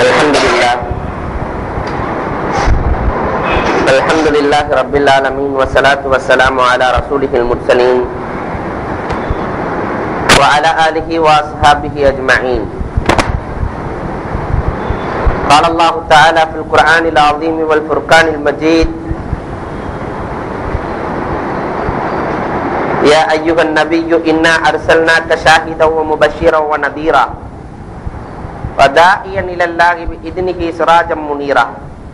الحمد لله الحمد لله رب العالمين والصلاة والسلام على رسوله المرسلين وعلى آله وأصحابه أجمعين قال الله تعالى في القرآن العظيم والفرقان المجيد يا أيها النبي إنا أرسلناك شاهدا ومبشرا ونذيرا وداعيا إلى الله بإذنه سراجا منيرا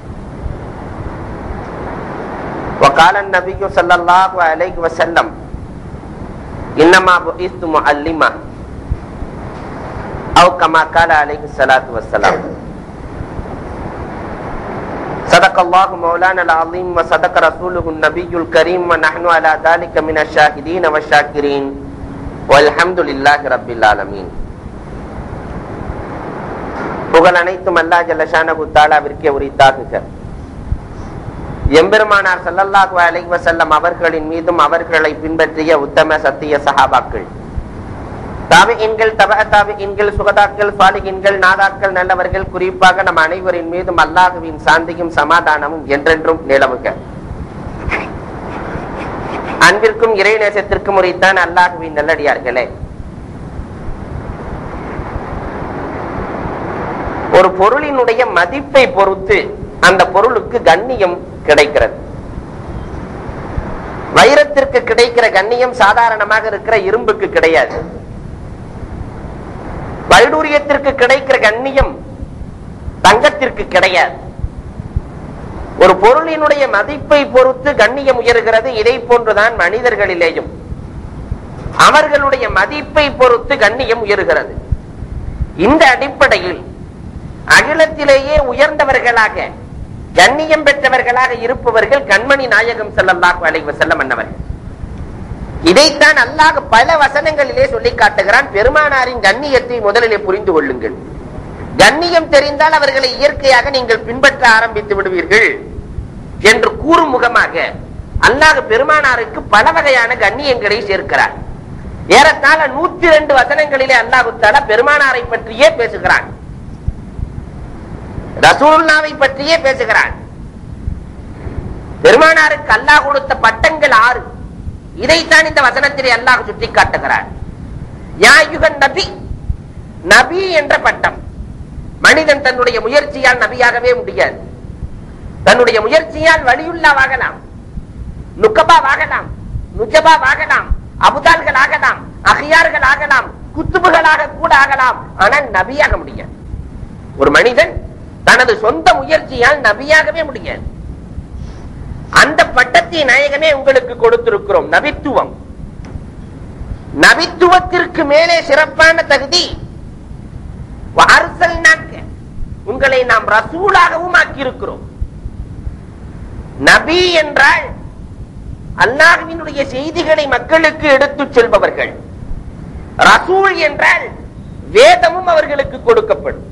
وقال النبي صلى الله عليه وسلم إنما بعثت معلما أو كما قال عليه الصلاة والسلام صدق الله مولانا العظيم وصدق رسوله النبي الكريم ونحن على ذلك من الشاهدين والشاكرين والحمد لله رب العالمين புகழ் அனைத்தும் அல்லா ஜல்லஷானகு தாலாவிற்கே உரித்தாகுக எம்பெருமானார் சல்லல்லாஹு அலைஹி வஸல்லம் அவர்களின் மீதும் அவர்களை பின்பற்றிய உத்தம சத்திய சஹாபாக்கள் தாபியின்கள் தப தாபியின்கள் சுகதாக்கள் சாலிகின்கள் நாதாக்கள் நல்லவர்கள் குறிப்பாக நம் அனைவரின் மீதும் அல்லாஹுவின் சாந்தியும் சமாதானமும் என்றென்றும் நிலவுக அன்பிற்கும் இறை நேசத்திற்கும் உரித்தான் அல்லாஹுவின் நல்லடியார்களே ஒரு பொருளினுடைய மதிப்பை பொறுத்து அந்த பொருளுக்கு கண்ணியம் கிடைக்கிறது வைரத்திற்கு கிடைக்கிற கண்ணியம் சாதாரணமாக இருக்கிற இரும்புக்கு கிடையாது வைடூரியத்திற்கு கிடைக்கிற கண்ணியம் தங்கத்திற்கு கிடையாது ஒரு பொருளினுடைய மதிப்பை பொறுத்து கண்ணியம் உயர்கிறது இதை போன்றுதான் மனிதர்களிலேயும் அவர்களுடைய மதிப்பை பொறுத்து கண்ணியம் உயர்கிறது இந்த அடிப்படையில் அகிலத்திலேயே உயர்ந்தவர்களாக கண்ணியம் பெற்றவர்களாக இருப்பவர்கள் கண்மணி நாயகம் செல்லல்லாஹு அலைவ செல்லம் அன்னவர்கள் இதைத்தான் அல்லாஹ் பல வசனங்களிலே சொல்லி காட்டுகிறான் பெருமானாரின் கண்ணியத்தை முதலிலே புரிந்து கொள்ளுங்கள் கண்ணியம் தெரிந்தால் அவர்களை இயற்கையாக நீங்கள் பின்பற்ற ஆரம்பித்து விடுவீர்கள் என்று கூறும் முகமாக அல்லாஹ் பெருமானாருக்கு பல வகையான கண்ணியங்களை சேர்க்கிறார் ஏறத்தாழ நூத்தி ரெண்டு வசனங்களிலே அல்லாஹு தாலா பெருமானாரை பற்றியே பேசுகிறான் ரசூல்லாவை பற்றியே பேசுகிறான் பெருமானாருக்கு அல்லாஹ் கொடுத்த பட்டங்கள் ஆறு இதைத்தான் இந்த வசனத்திலே அல்லாஹ் சுட்டி காட்டுகிறார் யாயுகன் நபி நபி என்ற பட்டம் மனிதன் தன்னுடைய முயற்சியால் நபியாகவே முடியாது தன்னுடைய முயற்சியால் வழியுள்ளாவாகலாம் நுக்கபாவாகலாம் நுஜபாவாகலாம் அபுதால்கள் ஆகலாம் அகியார்கள் ஆகலாம் குத்துபுகளாக கூட ஆகலாம் ஆனால் நபியாக முடியாது ஒரு மனிதன் தனது சொந்த முயற்சியால் நபியாகவே முடியாது அந்த பட்டத்தை நாயகமே உங்களுக்கு கொடுத்திருக்கிறோம் நபித்துவம் நபித்துவத்திற்கு மேலே சிறப்பான தகுதி உங்களை நாம் ரசூலாகவும் ஆக்கியிருக்கிறோம் நபி என்றால் அல்லாஹுவினுடைய செய்திகளை மக்களுக்கு எடுத்துச் செல்பவர்கள் ரசூல் என்றால் வேதமும் அவர்களுக்கு கொடுக்கப்படும்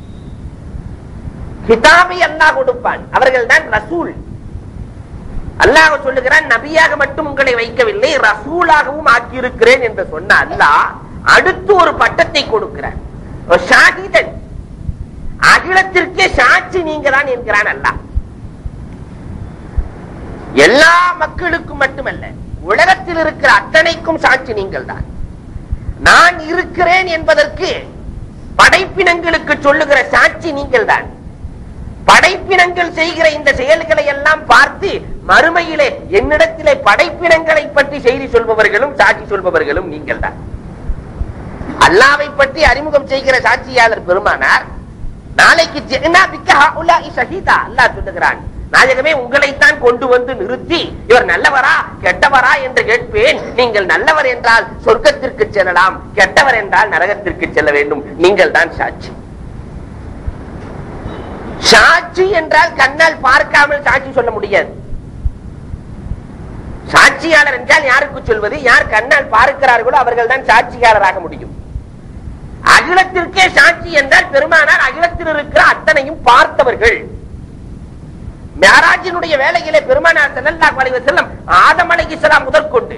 கிதாபை அல்லாஹ் கொடுப்பான் அவர்கள் தான் ரசூல் அல்லாஹ் சொல்லுகிறான் நபியாக மட்டும் உங்களை வைக்கவில்லை ரசூலாகவும் ஆக்கியிருக்கிறேன் என்று சொன்ன அல்லாஹ் அடுத்து ஒரு பட்டத்தை கொடுக்கிறார் ஷாஹிதன் அகிலத்திற்கே சாட்சி நீங்க தான் என்கிறான் அல்லாஹ் எல்லா மக்களுக்கும் மட்டுமல்ல உலகத்தில் இருக்கிற அத்தனைக்கும் சாட்சி நீங்கள் தான் நான் இருக்கிறேன் என்பதற்கு படைப்பினங்களுக்கு சொல்லுகிற சாட்சி நீங்கள் தான் படைப்பினங்கள் செய்கிற இந்த செயல்களை எல்லாம் பார்த்து மறுமையிலே என்னிடத்திலே படைப்பினங்களை பற்றி செய்தி சொல்பவர்களும் சாட்சி சொல்பவர்களும் நீங்கள் தான் அல்லாவை பற்றி அறிமுகம் செய்கிற சாட்சியாளர் பெருமானார் நாளைக்கு அல்லாஹ் சொல்லுகிறான் நாயகமே உங்களைத்தான் கொண்டு வந்து நிறுத்தி இவர் நல்லவரா கெட்டவரா என்று கேட்பேன் நீங்கள் நல்லவர் என்றால் சொர்க்கத்திற்கு செல்லலாம் கெட்டவர் என்றால் நரகத்திற்கு செல்ல வேண்டும் நீங்கள் தான் சாட்சி சாட்சி என்றால் கண்ணால் பார்க்காமல் சாட்சி சொல்ல முடியாது சாட்சியாளர் என்றால் யாருக்கு சொல்வது யார் கண்ணால் பார்க்கிறார்களோ அவர்கள் தான் சாட்சியாளராக முடியும் அகிலத்திற்கே சாட்சி என்றால் பெருமானார் அகிலத்தில் இருக்கிற அத்தனையும் பார்த்தவர்கள் மேராஜினுடைய வேலையிலே பெருமானார் ஸல்லல்லாஹு அலைஹி வஸல்லம் ஆதம் அலைஹிஸ்ஸலாம் முதற்கொண்டு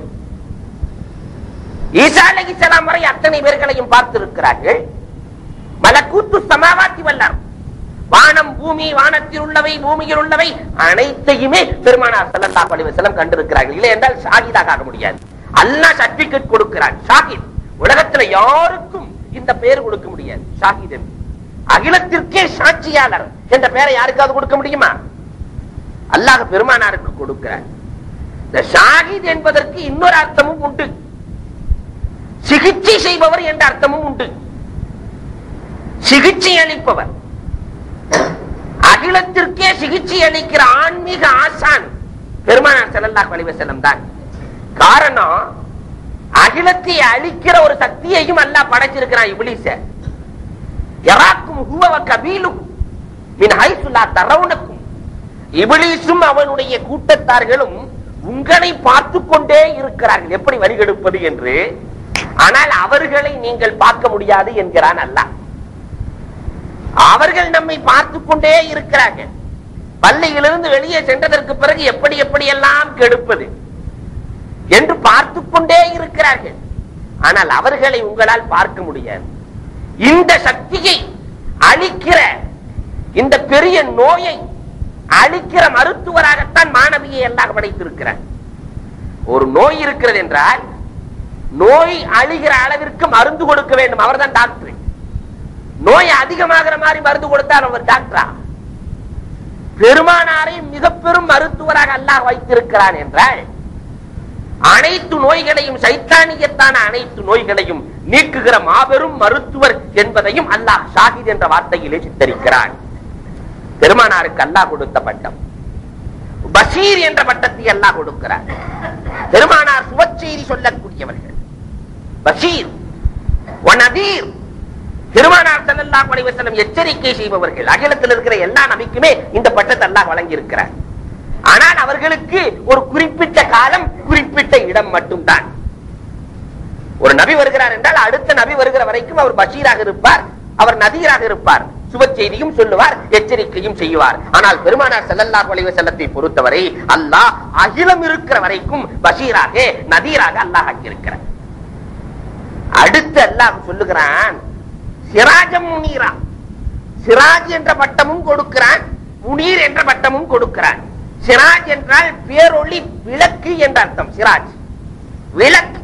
ஈசா அலைஹிஸ்ஸலாம் வரை அத்தனை பேர்களையும் பார்த்திருக்கிறார்கள் மலக்கூத்து சமாவாத்தி வல்லார் வானம் பூமி வானத்தில் உள்ளவை பூமியில் உள்ளவை அனைத்தையுமே பெருமானார் ஸல்லல்லாஹு அலைஹி வஸல்லம் கண்டிருக்கிறார்கள் இல்லை என்றால் ஷாஹிதாக ஆக முடியாது அல்லாஹ் சர்டிபிகேட் கொடுக்கிறான் ஷாஹித் உலகத்துல யாருக்கும் இந்த பெயர் கொடுக்க முடியாது ஷாஹித் என்று அகிலத்திற்கே சாட்சியாளர் என்ற பெயரை யாருக்காவது கொடுக்க முடியுமா அல்லாஹ் பெருமானாருக்கு கொடுக்கிறார் இந்த ஷாஹித் என்பதற்கு இன்னொரு அர்த்தமும் உண்டு சிகிச்சை செய்பவர் என்ற அர்த்தமும் உண்டு சிகிச்சை அளிப்பவர் அகிலத்திற்கே சிகிச்சை அளிக்கிற ஆன்மீக ஆசான் பெருமானார் ஸல்லல்லாஹு அலைஹி வஸல்லம் தான் காரணம் அகிலத்தை அழிக்கிற ஒரு சக்தியையும் அல்லாஹ் படைச்சிருக்கிறான் இப்லீஸ யராக்கும் ஹுவ வ கபீலும் மின் ஹைசு லா தரவுனக்கும் இப்லீஸும் அவனுடைய கூட்டத்தார்களும் உங்களை பார்த்து கொண்டே இருக்கிறார்கள் எப்படி வழிகெடுப்பது என்று ஆனால் அவர்களை நீங்கள் பார்க்க முடியாது என்கிறான் அல்லாஹ் அவர்கள் நம்மை பார்த்து கொண்டே இருக்கிறார்கள் பள்ளியிலிருந்து வெளியே சென்றதற்கு பிறகு எப்படி எப்படி எல்லாம் கெடுப்பது என்று பார்த்து கொண்டே இருக்கிறார்கள் ஆனால் அவர்களை உங்களால் பார்க்க முடியாது இந்த சக்தியை அழிக்கிற இந்த பெரிய நோயை அழிக்கிற மருத்துவராகத்தான் மாணவியை எல்லாம் படைத்திருக்கிறார் ஒரு நோய் இருக்கிறது என்றால் நோய் அழிகிற அளவிற்கு மருந்து கொடுக்க வேண்டும் அவர்தான் டாக்டர் நோய் அதிகமாகிற மாதிரி மருந்து கொடுத்தால் அவர் டாக்டரா பெருமானாரை மிக பெரும் மருத்துவராக அல்லாஹ் வைத்திருக்கிறான் என்றால் அனைத்து நோய்களையும் சைத்தானியத்தான அனைத்து நோய்களையும் நீக்குகிற மாபெரும் மருத்துவர் என்பதையும் அல்லாஹ் ஷாஹித் என்ற வார்த்தையிலே சித்தரிக்கிறான் பெருமானாருக்கு அல்லாஹ் கொடுத்த பட்டம் பஷீர் என்ற பட்டத்தை அல்லாஹ் கொடுக்கிறார் பெருமானார் சுவச்செய்தி சொல்லக்கூடியவர்கள் பஷீர் வனதீர் பெருமானார் ஸல்லல்லாஹு அலைஹி வஸல்லம் எச்சரிக்கை செய்பவர்கள் அகிலத்தில் இருக்கிற எல்லா நபிக்குமே இந்த பட்டத்தை அல்லாஹ் வழங்கி இருக்கிறார் ஆனால் அவர்களுக்கு ஒரு குறிப்பிட்ட காலம் குறிப்பிட்ட இடம் மட்டும்தான் ஒரு நபி வருகிறார் என்றால் அடுத்த நபி வருகிற வரைக்கும் அவர் பஷீராக இருப்பார் அவர் நதீராக இருப்பார் சுப செய்தியும் சொல்லுவார் எச்சரிக்கையும் செய்வார் ஆனால் பெருமானார் ஸல்லல்லாஹு அலைஹி வஸல்லத்தை பொறுத்தவரை அல்லாஹ் அகிலம் இருக்கிற வரைக்கும் பஷீராக நதீராக அல்லாஹ் ஆக்கியிருக்கிறார் அடுத்து அல்லாஹ் சொல்லுகிறான் சிராஜம் முனீரா சிராஜ் என்ற பட்டமும் கொடுக்கிறான் முனீர் என்ற பட்டமும் கொடுக்கிறான் சிராஜ் என்றால் பேரொளி விளக்கு என்ற அர்த்தம் சிராஜ் விளக்கு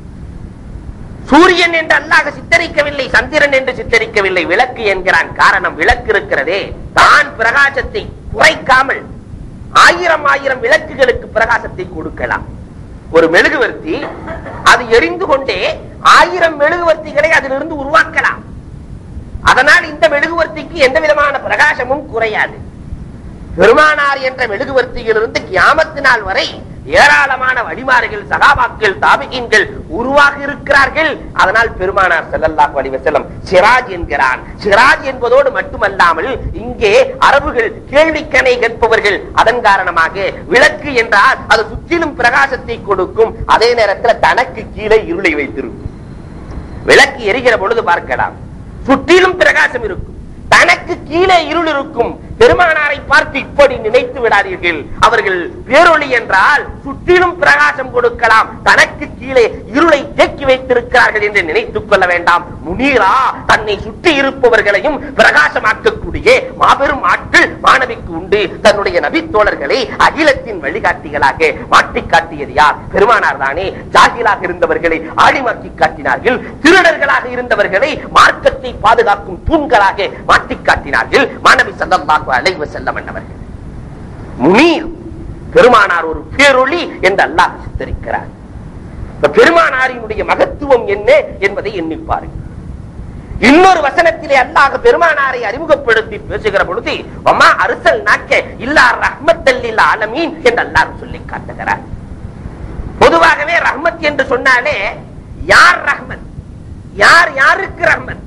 சூரியன் என்று அல்லாஹ் சித்தரிக்கவில்லை சந்திரன் என்று சித்தரிக்கவில்லை விளக்கு என்கிறான் காரணம் விளக்கு இருக்கிறதே தான் பிரகாசத்தை குறைக்காமல் ஆயிரம் ஆயிரம் விளக்குகளுக்கு பிரகாசத்தை கொடுக்கலாம் ஒரு மெழுகுவர்த்தி அது எரிந்து கொண்டே ஆயிரம் மெழுகுவர்த்திகளை அதிலிருந்து உருவாக்கலாம் அதனால் இந்த மெழுகுவர்த்திக்கு எந்த விதமான பிரகாசமும் குறையாது பெருமானார் என்ற மெழுகுவர்த்தியிலிருந்து கியாமத்து நாள் வரை ஏராளமான வழிமாறுகள் சகாபாக்கள் தாபிகீன்கள் உருவாக இருக்கிறார்கள் அதனால் பெருமானார் ஸல்லல்லாஹு அலைஹி வஸல்லம் சிராஜ் என்கிறான் சிராஜ் என்பதோடு மட்டுமல்லாமல் இங்கே அரபுகள் கேள்விக்கணை கேட்பவர்கள் அதன் காரணமாக விளக்கு என்றால் அது சுற்றிலும் பிரகாசத்தை கொடுக்கும் அதே நேரத்தில் தனக்கு கீழே இருளை வைத்திருக்கும் விளக்கு எரிகிற பொழுது பார்க்கலாம் சுற்றிலும் பிரகாசம் இருக்கும் தனக்கு கீழே இருள் இருக்கும் பெருமானாரை பார்த்து இப்படி நினைத்து விடாதீர்கள் அவர்கள் பேரொளி என்றால் சுற்றிலும் பிரகாசம் கொடுக்கலாம் தனக்கு கீழே இருளை தேக்கி வைத்திருக்கிறார்கள் என்று நினைத்துக் கொள்ள வேண்டாம் முனீரா தன்னை சுற்றி இருப்பவர்களையும் பிரகாசமாக்கக்கூடிய மாபெரும் ஆட்கள் மாணவிக்கு உண்டு தன்னுடைய நபித்தோழர்களை அகிலத்தின் வழிகாட்டிகளாக மாற்றி காட்டியது யார் பெருமானார் தானே ஜாகிலாக இருந்தவர்களை ஆழிமாக்கி காட்டினார்கள் திருடர்களாக இருந்தவர்களை மார்க்கத்தை பாதுகாக்கும் தூண்களாக மாற்றி காட்டினார்கள் மாணவி சல்லல்லாஹு அலைஹி வஸல்லம் என்பவர்கள் முனீர் பெருமானார் ஒரு பேரொளி என்று அல்லாஹ் சித்தரிக்கிறார் இப்ப பெருமானாரினுடைய மகத்துவம் என்ன என்பதை எண்ணி பாருங்கள் இன்னொரு வசனத்திலே அல்லாஹ் பெருமானாரை அறிமுகப்படுத்தி பேசுகிற பொழுது அம்மா அரசல் நாக்க இல்லா ரஹ்மத்தல்லில் ஆலமீன் என்று அல்லாஹ் சொல்லி காட்டுகிறார் பொதுவாகவே ரஹ்மத் என்று சொன்னாலே யார் ரஹ்மத் யார் யாருக்கு ரஹ்மத்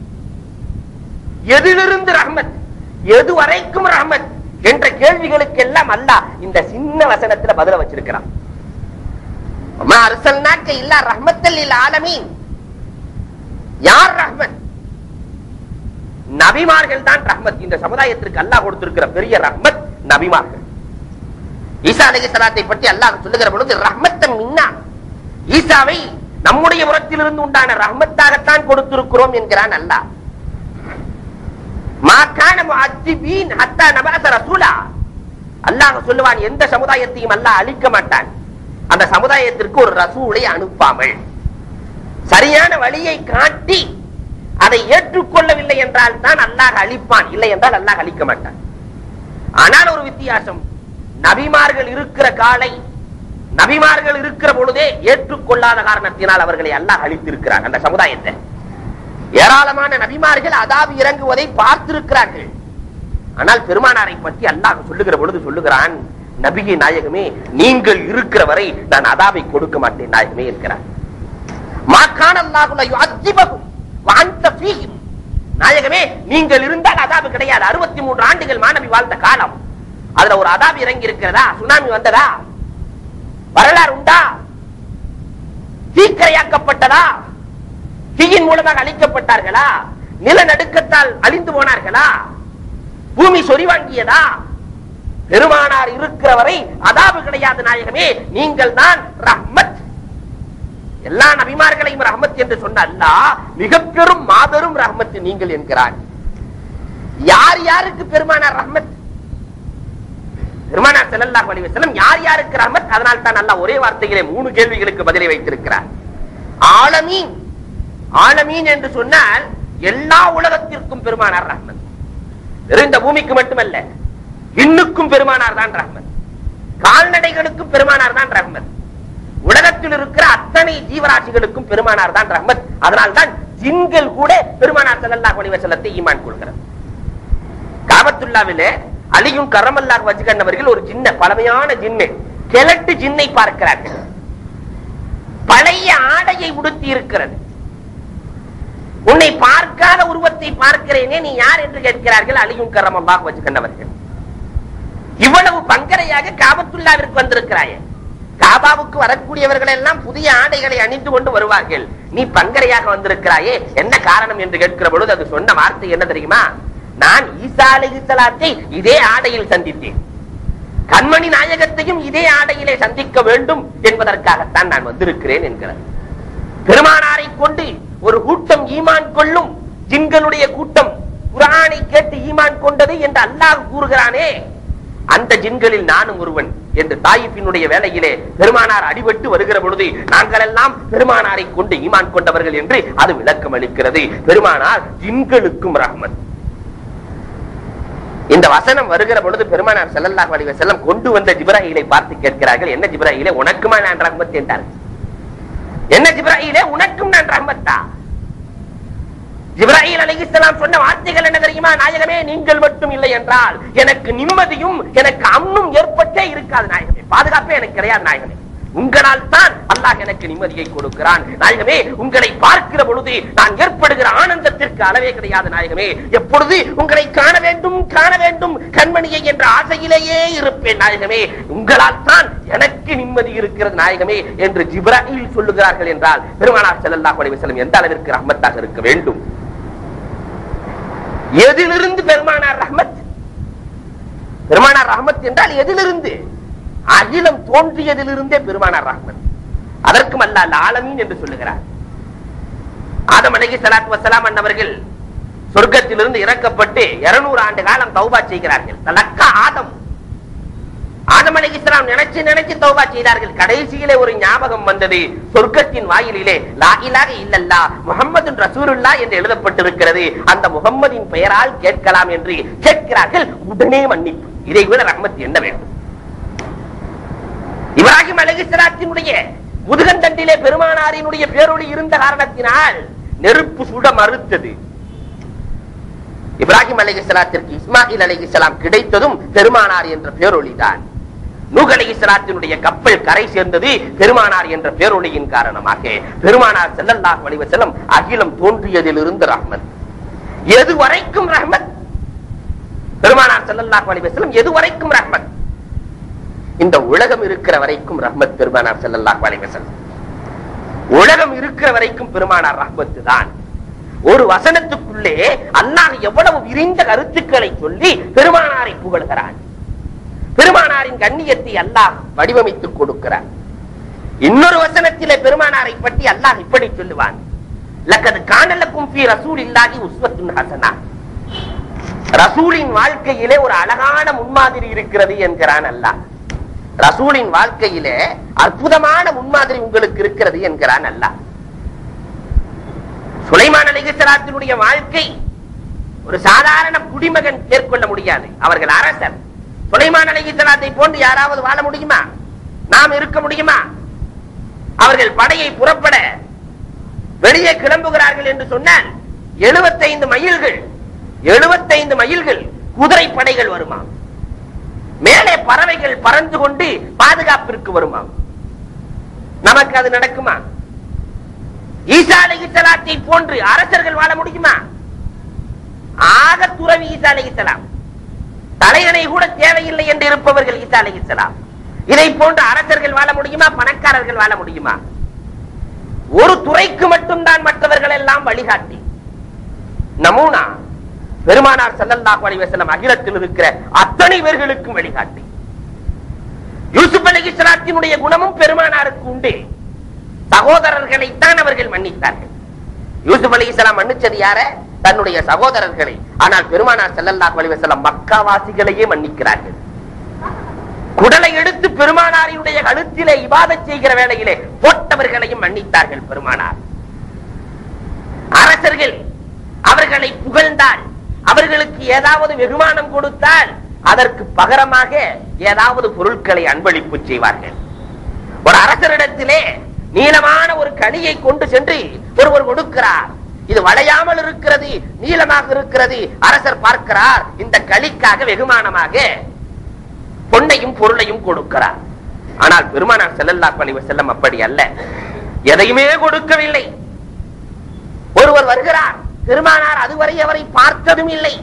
எதிலிருந்து ரஹ்மத் எது வரைக்கும் ரஹ்மத் என்ற கேள்விகளுக்கு எல்லாம் அல்லாஹ் இந்த சின்ன வசனத்துல பதில வச்சிருக்கிறான் அம்மா அரசல் நாக்க இல்லா ரஹ்மத்தல்லில் ஆலமீன் யார் ரஹ்மத் நபிமார்கள் தான் ரஹ்மத் இந்த சமுதாயத்திற்கு அல்லாஹ் கொடுத்திருக்கிற பெரிய ரஹ்மத் நபிமார்கள் ஈசா அலி சலாத்தை பற்றி அல்லாஹ் சொல்லுகிற பொழுது ரஹ்மத்தம் மின்னா ஈசாவை நம்முடைய புறத்திலிருந்து உண்டான ரஹ்மத்தாகத்தான் கொடுத்திருக்கிறோம் என்கிறான் அல்லாஹ் மா கான முஅத்திபீன் ஹத்தா நபஅஸ ரசூலா அல்லாஹ் சொல்லுவான் எந்த சமுதாயத்தையும் அல்லாஹ் அழிக்க மாட்டான் அந்த சமுதாயத்திற்கு ஒரு ரசூலை அனுப்பாமல் சரியான வழியை காட்டி அதை ஏற்றுக்கொள்ளவில்லை என்றால் தான் அல்லாஹ் அழிப்பான் இல்லை என்றால் அல்லாஹ் அழிக்க மாட்டான் ஆனால் ஒரு வித்தியாசம் நபிமார்கள் இருக்கிற காலை நபிமார்கள் இருக்கிற பொழுதே ஏற்றுக்கொள்ளாத காரணத்தினால் அவர்களை அல்லாஹ் அழித்திருக்கிறார் அந்த சமுதாயத்தை ஏராளமான நபிமார்கள் அதாபு இறங்குவதை பார்த்திருக்கிறார்கள் ஆனால் பெருமானாரை பற்றி அல்லாஹ் சொல்லுகிற பொழுது சொல்லுகிறான் நபியை நாயகமே நீங்கள் இருக்கிற வரை நான் அதாவை கொடுக்க மாட்டேன் நாயகமே இருக்கிறார் மாக்கான அல்லாஹுல யுஅத்திபஹும் வஅன்த ஃபீஹிம் நாயகமே நீங்கள் இருந்தால் அதாபு கிடையாது அறுபத்தி மூன்று ஆண்டுகள் மாணவி வாழ்ந்த காலம் அதுல ஒரு அதாபு இறங்கி இருக்கிறதா சுனாமி வந்ததா வரலாறு உண்டா தீக்கரையாக்கப்பட்டதா தீயின் மூலமாக அழிக்கப்பட்டார்களா நிலநடுக்கத்தால் அழிந்து போனார்களா பூமி சொரிவாங்கியதா பெருமானார் இருக்கிற வரை அதாபு கிடையாது நாயகமே நீங்கள் தான் ரஹ்மத் எல்லா நபிமார்களையும் ரஹ்மத் என்று சொன்ன அல்லாஹ் மிக பெரும் மாபெரும் ரஹ்மத் நீங்கள் என்கிறார் யார் யாருக்கு பெருமானார் ரஹ்மத் பெருமானார் ஸல்லல்லாஹு அலைஹி வஸல்லம் யார் யாருக்கு ரஹ்மத் அதனால் தான் அல்லாஹ் ஒரே வார்த்தையிலே மூணு கேள்விகளுக்கு பதிலை வைத்திருக்கிறார் ஆலமீன் ஆலமீன் என்று சொன்னால் எல்லா உலகத்திற்கும் பெருமானார் ரஹ்மத் வெறும் இந்த பூமிக்கு மட்டுமல்ல விண்ணுக்கும் பெருமானார் தான் ரஹ்மத் கால்நடைகளுக்கும் பெருமானார் தான் ரஹ்மத் உலகத்தில் இருக்கிற அத்தனை ஜீவராசிகளுக்கும் பெருமானார் தான் ரஹ்மத் அதனால் தான் ஜின்கள் கூட பெருமானார் ஸல்லல்லாஹு அலைஹி வஸல்லத்தை ஈமான் கொள்கிறது காபத்துல்லாவிலே அலியும் கரமல்லாஹ் வஜ்கன் அவர்கள் ஒரு ஜின்ன பழமையான ஜின்னு கிழட்டு ஜின்னை பார்க்கிறார்கள் பழைய ஆடையை உடுத்தி இருக்கிறது உன்னை பார்க்காத உருவத்தை பார்க்கிறேனே நீ யார் என்று கேட்கிறார்கள் அலியும் கரமல்லாஹ் வஜ்கன் அவர்கள் இவ்வளவு பங்கரையாக காபத்துல்லாவிற்கு வந்திருக்கிறாயே காபாவுக்கு வரக்கூடியவர்கள் எல்லாம் புதிய ஆடைகளை அணிந்து கொண்டு வருவார்கள் நீ பங்கரையாக வந்திருக்கிறாயே என்ன காரணம் என்று கேட்கிற பொழுது அது சொன்ன வார்த்தை என்ன தெரியுமா நான் ஈசா அலைஹிஸ்ஸலாத்தை இதே ஆடையில் சந்தித்தேன் கண்மணி நாயகத்தையும் இதே ஆடையிலே சந்திக்க வேண்டும் என்பதற்காகத்தான் நான் வந்திருக்கிறேன் என்கிறார் பெருமானாரை கொண்டு ஒரு கூட்டம் ஈமான் கொள்ளும் ஜின்களுடைய கூட்டம் குரானை கேட்டு ஈமான் கொண்டது என்று அல்லாஹ் கூறுகிறானே அந்த ஜின்களில் நானும் ஒருவன் என்று தாயிப்பினுடைய வேலையிலே பெருமானார் அடிபட்டு வருகிற பொழுது நாங்கள் எல்லாம் பெருமானாரை கொண்டு ஈமான் கொண்டவர்கள் என்று அது விளக்கம் அளிக்கிறது பெருமானார் ஜின்களுக்கும் ரஹ்மத் இந்த வசனம் வருகிற பொழுது பெருமானார் ஸல்லல்லாஹு அலைஹி வஸல்லம் கொண்டு வந்த ஜிப்ராஹீலை பார்த்து கேட்கிறார்கள் என்ன ஜிப்ராஹீலே உனக்குமா நான் ரஹ்மத் என்றார்கள் என்ன ஜிப்ராஹீலே உனக்கும் நான் ரஹ்மத்தா ஜிப்ராஹீல் அலைஹிஸ்ஸலாம் சொன்ன வார்த்தைகள் என்ன தெரியுமா நாயகமே நீங்கள் மட்டும் இல்லை என்றால் எனக்கு நிம்மதியும் எனக்கு அம்னும் ஏற்பட்டே இருக்காது நாயகமே பாதுகாப்பே எனக்கு கிடையாது நாயகமே உங்களால் தான் அல்லாஹ் எனக்கு நிம்மதியை கொடுக்கிறான் நாயகமே உங்களை பார்க்கிற பொழுது நான் ஏற்படுகிற ஆனந்தத்திற்கு அளவே கிடையாது நாயகமே எப்பொழுது உங்களை காண வேண்டும் காண வேண்டும் கண்மணியை என்ற ஆசையிலேயே இருப்பேன் நாயகமே உங்களால் தான் எனக்கு நிம்மதி இருக்கிறது நாயகமே என்று ஜிப்ராஹில் சொல்லுகிறார்கள் என்றால் பெருமானார் ஸல்லல்லாஹு அலைஹி வஸல்லம் எந்த அளவிற்கு ரஹ்மத்தாக இருக்க வேண்டும் எதிலிருந்து பெருமானார் ரஹ்மத் பெருமானார் ரஹ்மத் என்றால் எதிலிருந்து அகிலம் தோன்றியதிலிருந்தே பெருமானார் ரஹ்மத் அதற்கும் அல்ல ஆலமீன் என்று சொல்லுகிறார் ஆதம் அலைஹி ஸலாத்து வஸலாம் அன்னவர்கள் சொர்க்கத்திலிருந்து இறக்கப்பட்டு 200 ஆண்டு காலம் தௌபா செய்கிறார்கள் தலக்கா ஆதம் ஆதம் அலைஹிஸ்ஸலாம் நினைச்சு நினைச்சு தௌபா செய்தார்கள் கடைசியிலே ஒரு ஞாபகம் வந்தது சொர்க்கத்தின் வாயிலிலே லா இலாஹ இல்லல்லாஹ் முஹம்மதுன் ரசூலுல்லாஹ் என்று எழுதப்பட்டிருக்கிறது அந்த முகம்மதின் பெயரால் கேட்கலாம் என்று கேட்கிறார்கள் உடனே மன்னிப்பு இதை விட ரஹ்மத் என்ன வேண்டும் இப்ராஹிம் அலைஹிஸ்ஸலாத்தினுடைய முதுகந்தண்டிலே பெருமானாரினுடைய பேரொளி இருந்த காரணத்தினால் நெருப்பு சுட மறுத்தது இப்ராஹிம் அலைஹிஸ்ஸலாத்திற்கு இஸ்மாயில் அலைஹிஸ்ஸலாம் கிடைத்ததும் பெருமானார் என்ற பேரொளிதான் நூக் அலைஹிஸ்ஸலாத்தினுடைய கப்பல் கரை சேர்ந்தது பெருமானார் என்ற பேரொளியின் காரணமாக பெருமானார் ஸல்லல்லாஹு அலைஹி வஸல்லம் அகிலம் தோன்றியதிலிருந்து ரஹ்மத் எது வரைக்கும் ரஹ்மத் பெருமானார் ஸல்லல்லாஹு அலைஹி வஸல்லம் எது வரைக்கும் ரஹ்மத் இந்த உலகம் இருக்கிற வரைக்கும் ரஹ்மத் பெருமானார் ஸல்லல்லாஹு அலைஹி வஸல்லம் உலகம் இருக்கிற வரைக்கும் பெருமானார் ரஹ்மத்து தான் ஒரு வசனத்துக்குள்ளே அல்லாஹ் எவ்வளவு விரிந்த கருத்துக்களை சொல்லி பெருமானாரை புகழ்கிறான் பெருமானாரின் கண்ணியத்தை அல்லாஹ் வடிவமைத்துக் கொடுக்கிறார் இன்னொரு வசனத்திலே பெருமானாரை பற்றி அல்லாஹ் இப்படி சொல்லுவான் லக்கது காணலக்கும் ஃபீ ரசூலில்லாஹி உஸ்வத்துன் ஹஸனா ரசூலின் வாழ்க்கையிலே ஒரு அழகான முன்மாதிரி இருக்கிறது என்கிறான் அல்லாஹ் ரசூலின் வாழ்க்கையிலே அற்புதமான முன்மாதிரி உங்களுக்கு இருக்கிறது என்கிறான் அல்லாஹ் சுலைமான் அலிகசலாத்தினுடைய வாழ்க்கை ஒரு சாதாரண குடிமகன் மேற்கொள்ள முடியாது அவர்கள் அரசர் சுலைமான் அலிகசலாத்தை போன்று யாராவது வாழ முடியுமா நாம் இருக்க முடியுமா அவர்கள் படையை புறப்பட வெளியே கிளம்புகிறார்கள் என்று சொன்னால் 75 மைல்கள் 75 மைல்கள் குதிரை படைகள் வருமா மேலே பறவைகள் பறந்து கொண்டு பாதுகாப்பிற்கு வருமா நமக்கு அது நடக்குமா ஈசா அலைஹிஸ்ஸலாத்தை போன்று அரசர்கள் வாழ முடியுமா ஆக துறவி ஈசா அலைஹிஸ்ஸலாம் தலையணை கூட தேவையில்லை என்று இருப்பவர்கள் ஈசா அலைஹிஸ்ஸலாம் இதை போன்ற அரசர்கள் வாழ முடியுமா பணக்காரர்கள் வாழ முடியுமா ஒரு துறைக்கு மட்டும்தான் மற்றவர்கள் எல்லாம் வழிகாட்டி நமூனா பெருமானார் ஸல்லல்லாஹு அலைஹி வஸல்லம் அகிலத்தில் இருக்கிற அத்தனை பேர்களுக்கும் வழிகாட்டி யூசுப் அலைஹிஸ்ஸலாத்தினுடைய குணமும் பெருமானாருக்கு உண்டு சகோதரர்களைத்தான் அவர்கள் மன்னித்தார்கள் யூசுப் அலைஹிஸ்ஸலாம் மன்னிச்சது யார தன்னுடைய சகோதரர்களை ஆனால் பெருமானார் ஸல்லல்லாஹு அலைஹி வஸல்லம் மக்காவாசிகளையே மன்னிக்கிறார்கள் குடலை எடுத்து பெருமானாரினுடைய கழுத்திலே இபாதத் செய்கிற வேளையிலே போட்டவர்களையும் மன்னித்தார்கள் பெருமானார் அரசர்கள் அவர்களை புகழ்ந்தால் அவர்களுக்கு ஏதாவது வெகுமானம் கொடுத்தால் அதற்கு பகரமாக ஏதாவது பொருட்களை அன்பளிப்பு செய்வார்கள் ஒரு அரசரிடத்திலே நீளமான ஒரு கனியை கொண்டு சென்று ஒருவர் கொடுக்கிறார் இது வளையாமல் இருக்கிறது நீளமாக இருக்கிறது அரசர் பார்க்கிறார் இந்த களிக்காக வெகுமானமாக பொன்னையும் பொருளையும் கொடுக்கிறார் ஆனால் பெருமானார் ஸல்லல்லாஹு அலைஹி வஸல்லம் அப்படி அல்ல எதையுமே கொடுக்கவில்லை ஒருவர் வருகிறார் பெருமானார் அதுவரை அவரை பார்த்ததும் இல்லை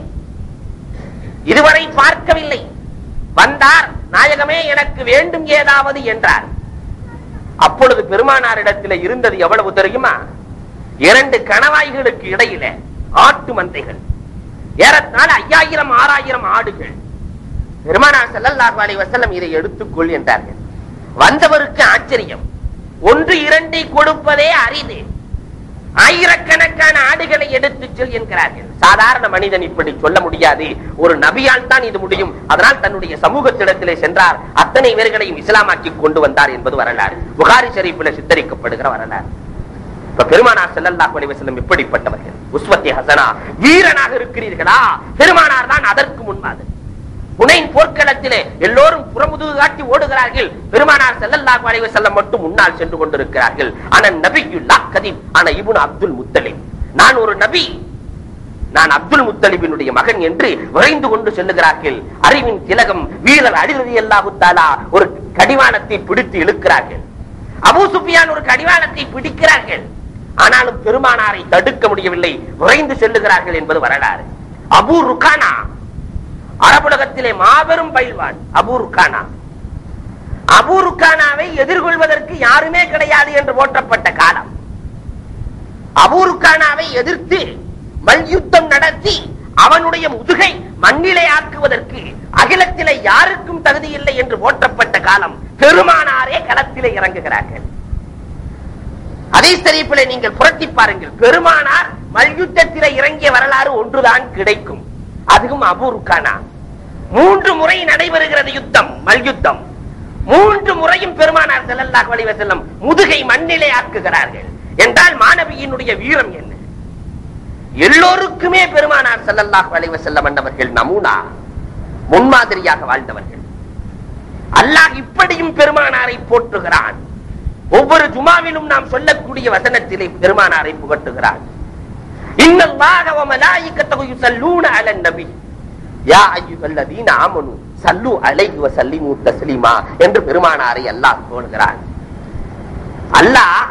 இதுவரை பார்க்கவில்லை வந்தார் நாயகமே எனக்கு வேண்டும் ஏதாவது என்றார் அப்பொழுது பெருமானாரிடத்தில் இருந்தது எவ்வளவு தெரியுமா இரண்டு கணவாய்களுக்கு இடையில ஆட்டு மந்தைகள் ஏறத்தாழ ஐயாயிரம் ஆறாயிரம் ஆடுகள் பெருமானார் ஸல்லல்லாஹு அலைஹி வஸல்லம் இதை எடுத்துக்கொள் என்றார்கள் வந்தவருக்கு ஆச்சரியம் ஒன்று இரண்டை கொடுப்பதே அரிது ஆயிரக்கணக்கான ஆடுகளை எடுத்து செல் என்கிறார்கள் சாதாரண மனிதன் இப்படி சொல்ல முடியாது ஒரு நபியால் தான் இது முடியும் அதனால் தன்னுடைய சமூகத்திடத்திலே சென்றார் அத்தனை பேர்களையும் இஸ்லாமாக்கி கொண்டு வந்தார் என்பது வரலாறு புகாரி ஷரீஃபில் சித்தரிக்கப்படுகிற வரலாறு இப்ப பெருமானார் ஸல்லல்லாஹு அலைஹி வஸல்லம் எப்படிப்பட்டவர்கள் உஸ்வத்தி ஹசனா வீரனாக இருக்கிறீர்களா பெருமானார் தான் அதற்கு முன்மாதிரி புனைன் போர்க்களத்திலே எல்லோரும் புறமுதுகு காட்டி ஓடுகிறார்கள் பெருமானார் ஸல்லல்லாஹு அலைஹி வஸல்லம் மட்டும் முன்னால் சென்று கொண்டிருக்கிறார்கள் ஆனா நபியுல்லா கதீம் ஆனா இப்னு அப்துல் முத்தலிப் நான் ஒரு நபி நான் அப்துல் முத்தலிபினுடைய மகன் என்று விரைந்து கொண்டு செல்லுகிறார்கள் அறிவின் திலகம் வீரர் அடிரதி அல்லாஹு தாலா ஒரு கடிவாளத்தை பிடித்து இழுக்கிறார்கள் அபூ சுஃபியான் ஒரு கடிவாளத்தை பிடிக்கிறார்கள் ஆனாலும் பெருமானாரை தடுக்க முடியவில்லை விரைந்து செல்லுகிறார்கள் என்பது வரலாறு அபூ ருக்கானா அரபுலகத்திலே மாபெரும் பயில்வான் அபூ ருக்கானா அபூ ருக்கானாவை எதிர்கொள்வதற்கு யாருமே கிடையாது என்று போற்றப்பட்ட காலம் அபூ ருக்கானாவை எதிர்த்து மல்யுத்தம் நடத்தி அவனுடைய முதுகை மண்ணிலே ஆக்குவதற்கு அகிலத்திலே யாருக்கும் தகுதி இல்லை என்று போற்றப்பட்ட காலம் பெருமானாரே களத்திலே இறங்குகிறார்கள் அதே சரிப்பிலே நீங்கள் புரட்டி பாருங்கள் பெருமானார் மல்யுத்தத்திலே இறங்கிய வரலாறு ஒன்றுதான் கிடைக்கும் அதுவும் அபூருக்கானா மூன்று முறை நடைபெறுகிறது யுத்தம் மல்யுத்தம் மூன்று முறையும் பெருமானார் ஸல்லல்லாஹு அலைஹி வஸல்லம் முதுகை மண்ணிலே ஆக்குகிறார்கள் என்றால் மாணவியினுடைய வீரம் என்ன எல்லோருக்குமே பெருமானார் ஸல்லல்லாஹு அலைஹி வஸல்லம் என்றவர்கள் நமூனா முன்மாதிரியாக வாழ்ந்தவர்கள் அல்லாஹ் இப்படியும் பெருமானாரை போற்றுகிறான் ஒவ்வொரு ஜுமாவிலும் நாம் சொல்லக்கூடிய வசனத்திலே பெருமானாரை புகட்டுகிறான் இன்னல்லாஹ வ மலாயிகத்தஹு யுஸல்லூன அலன் நபி யா அய்யுஹல்லதீன ஆமனு சல்லு அலைஹி வ சல்லிமு தஸ்லீமா என்று பெருமானாரை அல்லாஹ் சொல்கிறான் அல்லாஹ்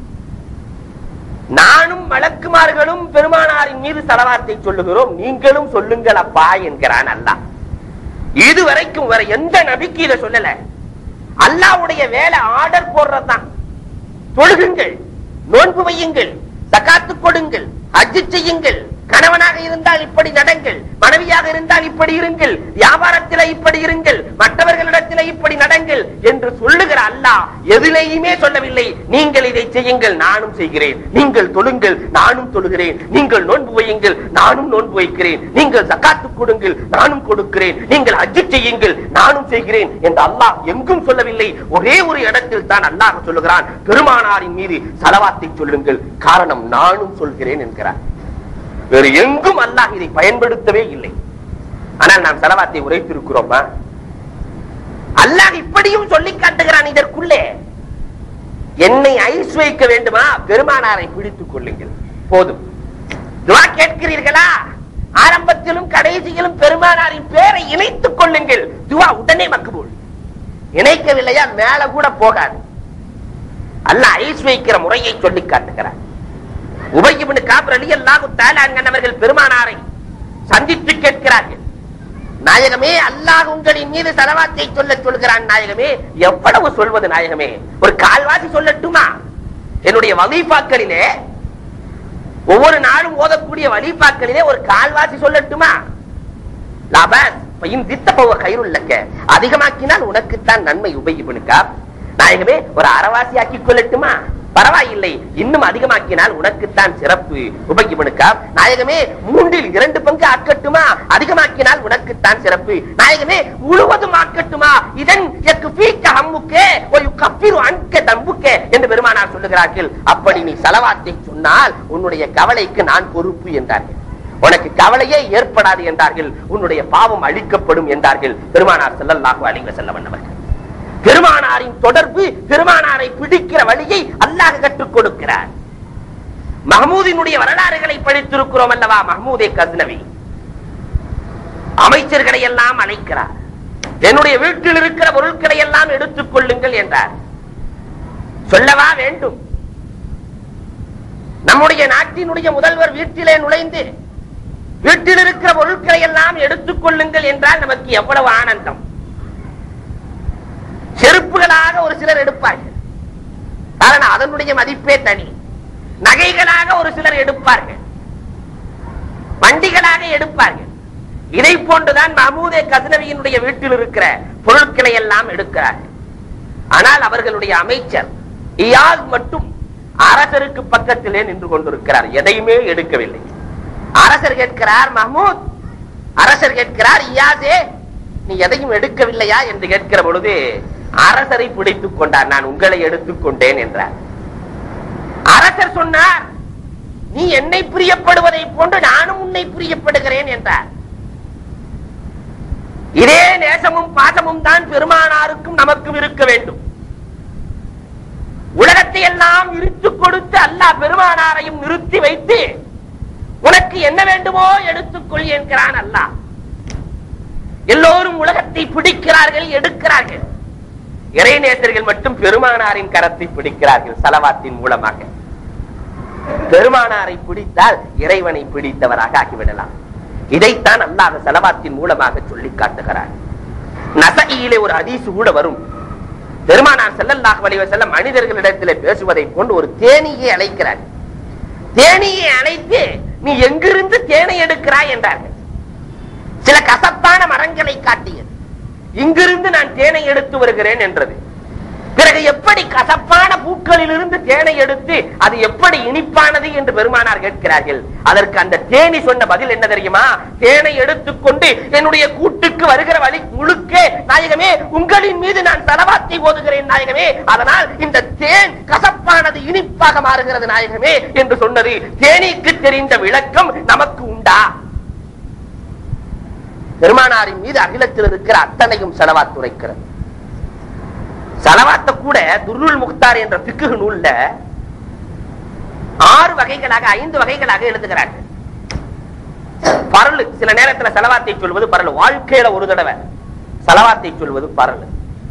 நானும் வழக்குமார்களும் பெருமானாரின் மீது தலவார்த்தை சொல்லுகிறோம் நீங்களும் சொல்லுங்கள் அப்பா என்கிறான் அல்லாஹ் இதுவரைக்கும் வேற எந்த நபிக்கு இதை சொல்லல அல்லாவுடைய வேலை ஆர்டர் போடுறதுதான் தொழுகுங்கள் நோன்பு வையுங்கள் சகாத்து கொடுங்கள் ஹஜ்ஜு செய்யுங்கள் கணவனாக இருந்தால் இப்படி நடங்கள் மனைவியாக இருந்தால் இப்படி இருங்கள் வியாபாரத்தில இப்படி இருங்கள் மற்றவர்களிடத்தில இப்படி நடங்கள் என்று சொல்லுகிற அல்லாஹ் எதிலேயுமே சொல்லவில்லை நீங்கள் இதை செய்யுங்கள் நானும் செய்கிறேன் நீங்கள் தொழுங்கள் நானும் தொழுகிறேன் நீங்கள் நோன்பு வையுங்கள் நானும் நோன்பு வைக்கிறேன் நீங்கள் சக்காத்து கொடுங்கள் நானும் கொடுக்கிறேன் நீங்கள் அஜி செய்யுங்கள் நானும் செய்கிறேன் என்று அல்லாஹ் எங்கும் சொல்லவில்லை ஒரே ஒரு இடத்தில் தான் அல்லாஹ் சொல்லுகிறான் பெருமானாரின் மீது சலவாத்தை சொல்லுங்கள் காரணம் நானும் சொல்கிறேன் என்கிறார் வேறு எங்கும் அல்லாஹ் இதை பயன்படுத்தவே இல்லை ஆனால் நாம் செலவாத்தை உரைத்திருக்கிறோமா அல்லாஹ் இப்படியும் சொல்லி காட்டுகிறான் இதற்குள்ளே என்னை ஐஸ் வைக்க வேண்டுமா பெருமானாரை பிடித்துக் கொள்ளுங்கள் போதும் துவா கேட்கிறீர்களா ஆரம்பத்திலும் கடைசியிலும் பெருமானாரின் பேரை இணைத்துக் கொள்ளுங்கள் துவா உடனே மக்குபோல் இணைக்கவில்லையா மேல கூட போகாது அல்ல ஐஸ் வைக்கிற முறையை சொல்லி காட்டுகிறார் உபயிபின் காபர் அலி அல்லாஹு அவர்கள் பெருமானாரை சந்தித்து கேட்கிறார்கள் நாயகமே அல்லாஹ் உங்களின் மீது சலவாத்தை சொல்ல சொல்கிறான் நாயகமே எவ்வளவு சொல்வது நாயகமே ஒரு கால்வாசி சொல்லட்டுமா என்னுடைய வலிபாக்களிலே ஒவ்வொரு நாளும் ஓதக்கூடிய வலிபாக்களிலே ஒரு கால்வாசி சொல்லட்டுமா லாபஸ் பையன் தித்த போவ கைருள்ளக்க அதிகமாக்கினால் உனக்குத்தான் நன்மை உபயோகிப்பனுக்கா நாயகமே ஒரு அறவாசி ஆக்கிக் கொள்ளட்டுமா பரவாயில்லை இன்னும் அதிகமாக்கினால் உனக்குத்தான் சிறப்பு உபயோகிப்பனுக்கா நாயகமே மூன்றில் இரண்டு பங்கு ஆக்கட்டுமா அதிகமாக்கினால் உனக்குத்தான் சிறப்பு நாயகமே முழுவதும் ஆக்கட்டுமா இதன் எக்கு பீக்க ஹம்முக்கே ஒரு கப்பிரு அன்க தம்புக்கே என்று பெருமானார் சொல்லுகிறார்கள் அப்படி நீ செலவாத்தை சொன்னால் உன்னுடைய கவலைக்கு நான் பொறுப்பு என்றார்கள் உனக்கு கவலையே ஏற்படாது என்றார்கள் உன்னுடைய பாவம் அழிக்கப்படும் என்றார்கள் பெருமானார் செல்லல்லாஹு அலைஹி வஸல்லம் அவர்கள் பெருமானாரின் தொடர்பு பெருமானாரை பிடிக்கிற வழியை அல்லாஹ் கற்றுக் கொடுக்கிறார் மஹமூதினுடைய வரலாறுகளை படித்திருக்கிறோம் அல்லவா மஹமூதே கஸ்னவி அமைச்சர்களை எல்லாம் அழைக்கிறார் என்னுடைய வீட்டில் இருக்கிற பொருட்களை எல்லாம் எடுத்துக் கொள்ளுங்கள் என்றார் சொல்லவா வேண்டும் நம்முடைய நாட்டினுடைய முதல்வர் வீட்டிலே நுழைந்து வீட்டில் இருக்கிற பொருட்களை எல்லாம் எடுத்துக் கொள்ளுங்கள் என்றால் நமக்கு எவ்வளவு ஆனந்தம் செருப்புகளாக ஒரு சிலர் எடுப்பார்கள் காரணம் அதனுடைய மதிப்பே தனி நகைகளாக ஒரு சிலர் எடுப்பார்கள் வண்டிகளாக எடுப்பார்கள் இதை போன்றுதான் மஹமூதே கஸ்னவியினுடைய வீட்டில் இருக்கிற பொருட்களை எல்லாம் எடுக்கிறார்கள் ஆனால் அவர்களுடைய அமைச்சர் இயாஸ் மட்டும் அரசருக்கு பக்கத்திலே நின்று கொண்டிருக்கிறார் எதையுமே எடுக்கவில்லை அரசர் கேட்கிறார் மஹமூத் அரசர் கேட்கிறார் இயாசே நீ எதையும் எடுக்கவில்லையா என்று கேட்கிற பொழுது அரசரை பிடித்துக் கொண்டார் நான் உங்களை எடுத்துக் கொண்டேன் என்றார் அரசர் சொன்னார் நீ என்னை பிரியப்படுவதை போன்று நானும் உன்னை பிரியப்படுகிறேன் என்றார் இதே நேசமும் பாசமும் தான் பெருமானாருக்கும் நமக்கும் இருக்க வேண்டும் உலகத்தை எல்லாம் இருந்து கொடுத்து அல்லாஹ் பெருமானாரையும் நிறுத்தி வைத்து உனக்கு என்ன வேண்டுமோ எடுத்துக்கொள் என்கிறான் அல்லாஹ் எல்லோரும் உலகத்தை பிடிக்கிறார்கள் எடுக்கிறார்கள் இறைநேசர்கள் மட்டும் பெருமானாரின் கரத்தை பிடிக்கிறார்கள் சலவாத்தின் மூலமாக பெருமானாரை பிடித்தால் இறைவனை பிடித்தவராக ஆகிவிடலாம் இதைத்தான் அல்லாஹ் சலவாத்தின் மூலமாக சொல்லி காட்டுகிறார் நசையிலே ஒரு ஹதீஸ் கூட வரும் பெருமானார் செல்லல்லாஹ் வலிவ செல்ல மனிதர்களிடத்தில் பேசுவதை போன்று ஒரு தேனியை அழைக்கிறார் தேனியை அழைத்து நீ எங்கிருந்து தேனை எடுக்கிறாய் என்றார்கள் சில கசப்பான மரங்களை காட்டியது இங்கிருந்து நான் தேனை எடுத்து வருகிறேன் என்றது பிறகு எப்படி கசப்பான பூக்களில் இருந்து தேனை எடுத்து அது எப்படி இனிப்பானது என்று பெருமானார் கேட்கிறார்கள் அதற்கு அந்த தேனி சொன்ன பதில் என்ன தெரியுமா தேனை எடுத்துக்கொண்டு என்னுடைய கூட்டுக்கு வருகிற வழி முழுக்க நாயகமே உங்களின் மீது நான் தலவாத்தை ஓதுகிறேன் நாயகமே அதனால் இந்த தேன் கசப்பானது இனிப்பாக மாறுகிறது நாயகமே என்று சொன்னது தேனீக்கு தெரிந்த விளக்கம் நமக்கு உண்டா பெருமானாரின் மீது அகிலத்தில் இருக்கிற அத்தனையும் செலவாத்துரைக்கிறது செலவாத்த கூட துருள் முக்தார் என்ற பிக்கு நூல்ல ஆறு வகைகளாக ஐந்து வகைகளாக எழுதுகிறார்கள் பரலு சில நேரத்துல செலவாத்தை சொல்வது பரலு வாழ்க்கையில ஒரு தடவை செலவாத்தை சொல்வது பரலு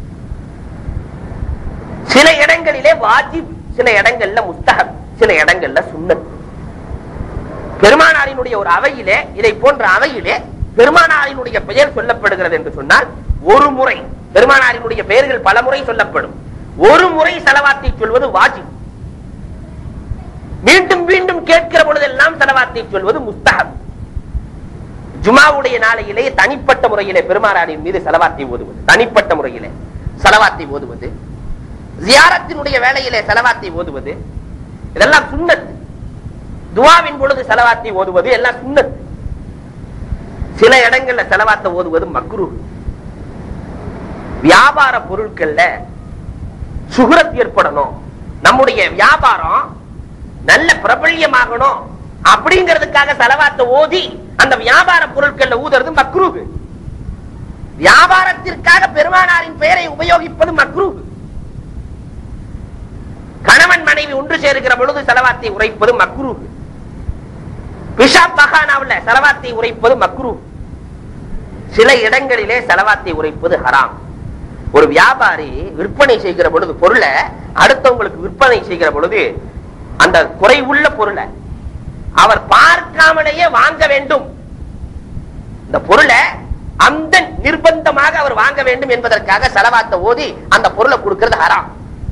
சில இடங்களிலே வாஜிப் சில இடங்கள்ல முஸ்தகம் சில இடங்கள்ல சுன்னத் பெருமானாரினுடைய ஒரு அவையிலே இதை போன்ற அவையிலே பெருமானாரினுடைய பெயர் சொல்லப்படுகிறது என்று சொன்னால் ஒரு முறை பெருமானாரினுடைய பெயர்கள் பல முறை சொல்லப்படும் ஒரு முறை செலவாத்தை சொல்வது வாஜிப் மீண்டும் மீண்டும் கேட்கிற பொழுதெல்லாம் செலவாத்தை சொல்வது முஸ்தஹப் ஜுமாவுடைய நாளையிலே தனிப்பட்ட முறையிலே பெருமானாரின் மீது செலவாத்தை ஓதுவது தனிப்பட்ட முறையிலே செலவாத்தை ஓதுவது ஜியாரத்தினுடைய வேலையிலே செலவாத்தை ஓதுவது இதெல்லாம் சுண்ணத் துவாவின் பொழுது செலவாத்தை ஓதுவது எல்லாம் சுண்ணத் சில இடங்கள்ல செலவாத்தை ஓதுவது மக்ரூ வியாபார பொருட்கள்ல சுகுரத் ஏற்படணும் நம்முடைய வியாபாரம் நல்ல பிரபல்யமாகணும் அப்படிங்கிறதுக்காக செலவாத்தை ஓதி அந்த வியாபார பொருட்கள்ல ஊதுறது மக்ரூகு வியாபாரத்திற்காக பெருமானாரின் பெயரை உபயோகிப்பது மக்ரூகு கணவன் மனைவி ஒன்று சேருகிற பொழுது செலவாத்தை உரைப்பது மக்ரூகு பிஷாப் மகானாவுல செலவாத்தை உரைப்பது மக்ரூ சில இடங்களிலே செலவாத்தை உரைப்பது ஹராம் ஒரு வியாபாரி விற்பனை செய்கிற பொழுது பொருளை அடுத்தவங்களுக்கு விற்பனை செய்கிற பொழுது அந்த குறைவுள்ள பொருளை அவர் பார்க்காமலேயே வாங்க வேண்டும் இந்த பொருளை அந்த நிர்பந்தமாக அவர் வாங்க வேண்டும் என்பதற்காக செலவாத்தை ஓதி அந்த பொருளை கொடுக்கிறது ஹராம்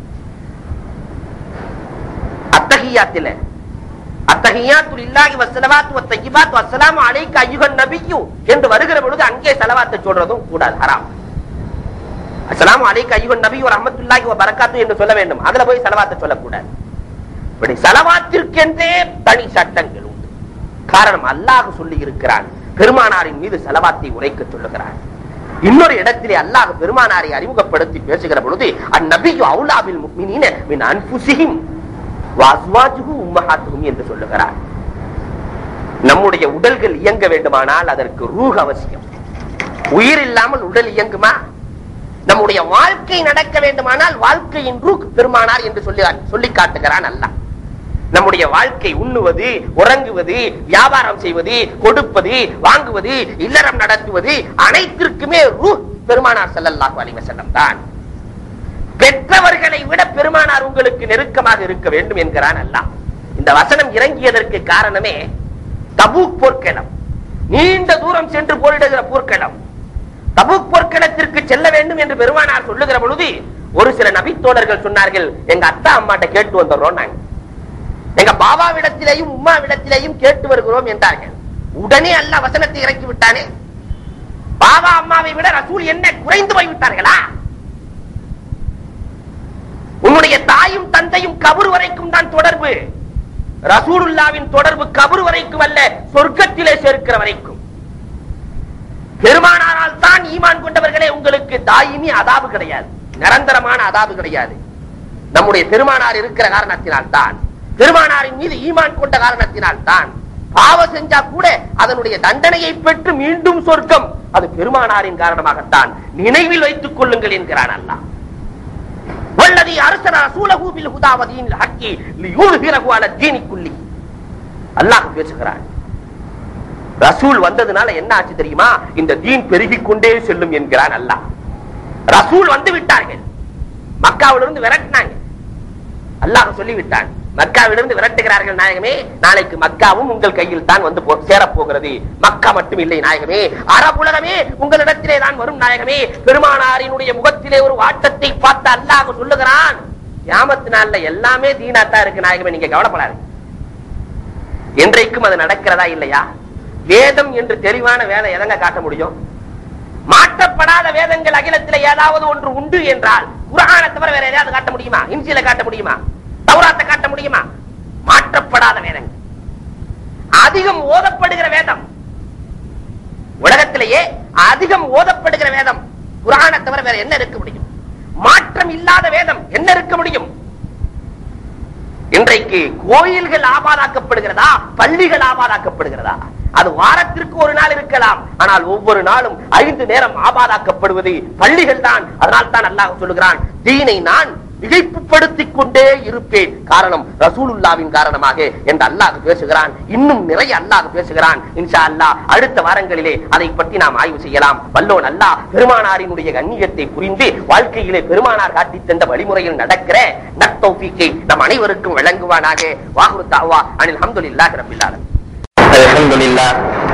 அத்தகையாத்தில அத்தகையாத்துல் இல்லாஹி வஸ்ஸலவாத்து வத்தய்யிபாத் வஸ்ஸலாமு அலைக்க அய்யுஹன் நபியு என்று வருகிற பொழுது அங்கே செலவாத்தை சொல்றதும் கூடாது ஹராம் அஸ்ஸலாமு அலைக்க அய்யுஹன் நபியு ரஹ்மத்துல்லாஹி வ பரக்காத்து என்று சொல்ல வேண்டும் அதுல போய் செலவாத்தை சொல்லக்கூடாது இப்படி செலவாத்திற்கென்றே தனி சட்டங்கள் உண்டு காரணம் அல்லாஹ் சொல்லி இருக்கிறான் பெருமானாரின் மீது செலவாத்தை உரைக்க சொல்லுகிறான் இன்னொரு இடத்திலே அல்லாஹ் பெருமானாரை அறிமுகப்படுத்தி பேசுகிற பொழுது அந்நபியு அவுலாபில் முஃமினீன மின் அன்ஃபுஸிஹிம் வாஸ்வாஜுகு உம்மஹாத்துகும் என்று சொல்லுகிறார் நம்முடைய உடல்கள் இயங்க வேண்டுமானால் அதற்கு ரூஹ் அவசியம் உயிர் இல்லாமல் உடல் இயங்குமா நம்முடைய வாழ்க்கை நடக்க வேண்டுமானால் வாழ்க்கையின் ரூக் பெருமானார் என்று சொல்லி சொல்லி காட்டுகிறான் அல்லாஹ் நம்முடைய வாழ்க்கை உண்ணுவது உறங்குவது வியாபாரம் செய்வது கொடுப்பது வாங்குவது இல்லறம் நடத்துவது அனைத்திற்குமே ரூஹ் பெருமானார் ஸல்லல்லாஹு அலைஹி வஸல்லம் தான் பெற்றவர்களை விட பெருமானார் உங்களுக்கு நெருக்கமாக இருக்க வேண்டும் என்கிறான் அல்லாஹ் இந்த வசனம் இறங்கியதற்கு காரணமே தபூக் போர்க்களம் நீண்ட தூரம் சென்று போரிடுகிற போர்க்களம் தபூக் போர்க்களத்திற்கு செல்ல வேண்டும் என்று பெருமானார் சொல்லுகிற பொழுது ஒரு சில நபித்தோழர்கள் சொன்னார்கள் எங்க அத்தா அம்மாட்ட கேட்டு வந்துடுறோம் நாங்க எங்க பாபாவிடத்திலேயும் உம்மாவிடத்திலேயும் கேட்டு வருகிறோம் என்றார்கள் உடனே அல்ல வசனத்தை இறக்கி விட்டானே பாபா அம்மாவை விட ரசூல் என்ன குறைந்து போய் விட்டார்களா உன்னுடைய தாயும் தந்தையும் கபர் வரைக்கும் தான் தொடர்பு ரசூலுல்லாவின் தொடர்பு கபர் வரைக்கும் அல்ல சொர்க்கத்திலே சேர்க்கிற வரைக்கும் பெருமானாரால் தான் ஈமான் கொண்டவர்களே உங்களுக்கு தாயினி அதாபு கிடையாது நிரந்தரமான அதாபு கிடையாது நம்முடைய பெருமானார் இருக்கிற காரணத்தினால் தான் பெருமானாரின் மீது ஈமான் கொண்ட காரணத்தினால் தான் பாவம் செஞ்சா கூட அதனுடைய தண்டனையை பெற்று மீண்டும் சொர்க்கம் அது பெருமானாரின் காரணமாகத்தான் நினைவில் வைத்துக் கொள்ளுங்கள் என்கிறான் அல்லாஹ் வல்லதி அரசன ரசூலஹு பில் ஹுதா வ தீனில் ஹக்கி லியூஹிரஹு அலா தீனி குல்லி அல்லாஹ் பேசுகிறான் ரசூல் வந்ததுனால என்ன ஆச்சு தெரியுமா இந்த தீன் பெருகிக் கொண்டே செல்லும் என்கிறான் அல்லாஹ் ரசூல் வந்து விட்டார்கள் மக்காவிலிருந்து விரட்டினாங்க அல்லாஹ் சொல்லிவிட்டான் மக்காவிலிருந்து விரட்டுகிறார்கள் நாயகமே நாளைக்கு மக்காவும் உங்கள் கையில் தான் வந்து போ- சேரப் போகிறது மக்கா மட்டும் இல்லை நாயகமே அரபுலகமே உங்களிடத்திலே தான் வரும் நாயகமே பெருமானாரினுடைய முகத்திலே ஒரு வாட்டத்தை பார்த்து அல்லாஹ் சொல்லுகிறான் கியாமத்து நாள்ல எல்லாமே தீனாத்தான் இருக்கு நாயகமே நீங்க கவலைப்படாது என்றைக்கும் அது நடக்கிறதா இல்லையா வேதம் என்று தெளிவான வேதம் எதங்க காட்ட முடியும் மாற்றப்படாத வேதங்கள் அகிலத்திலே ஏதாவது ஒன்று உண்டு என்றால் குரானை தவிர வேற எதையாவது காட்ட முடியுமா இன்சியில காட்ட முடியுமா தௌராத்தை காட்ட முடியுமா மாற்றப்படாத வேதங்கள் அதிகம் ஓதப்படுகிற வேதம் உலகத்திலேயே அதிகம் ஓதப்படுகிற வேதம் குரானை தவிர வேற என்ன இருக்க முடியும் மாற்றம் இல்லாத வேதம் என்ன இருக்க முடியும் இன்றைக்கு கோயில்கள் ஆபாதாக்கப்படுகிறதா பள்ளிகள் ஆபாதாக்கப்படுகிறதா அது வாரத்திற்கு ஒரு நாள் இருக்கலாம் ஆனால் ஒவ்வொரு நாளும் ஐந்து நேரம் ஆபாதாக்கப்படுவது பள்ளிகள் தான் அதனால் தான் அல்லாஹ் சொல்லுகிறான் தீனை நான் மிகைப்புப்படுத்திக் கொண்டே இருப்பேன் காரணம் ரசூலுல்லாவின் காரணமாக என்று அல்லாஹ் பேசுகிறான் இன்னும் நிறைய அல்லாஹ் பேசுகிறான் இன்ஷா அல்லாஹ் அடுத்த வாரங்களிலே அதை பற்றி நாம் ஆய்வு செய்யலாம் வல்லோன் அல்லாஹ் பெருமானாரினுடைய கண்ணியத்தை புரிந்து வாழ்க்கையிலே பெருமானார் காட்டி தந்த வழிமுறையில் நடக்கிற நத்தௌஃபீக்கை நம் அனைவருக்கும் வழங்குவானாக வாகுரு தாவா அனில் அஹமதுல்லாஹி ரப்பில் ஆலமீன் الحمد لله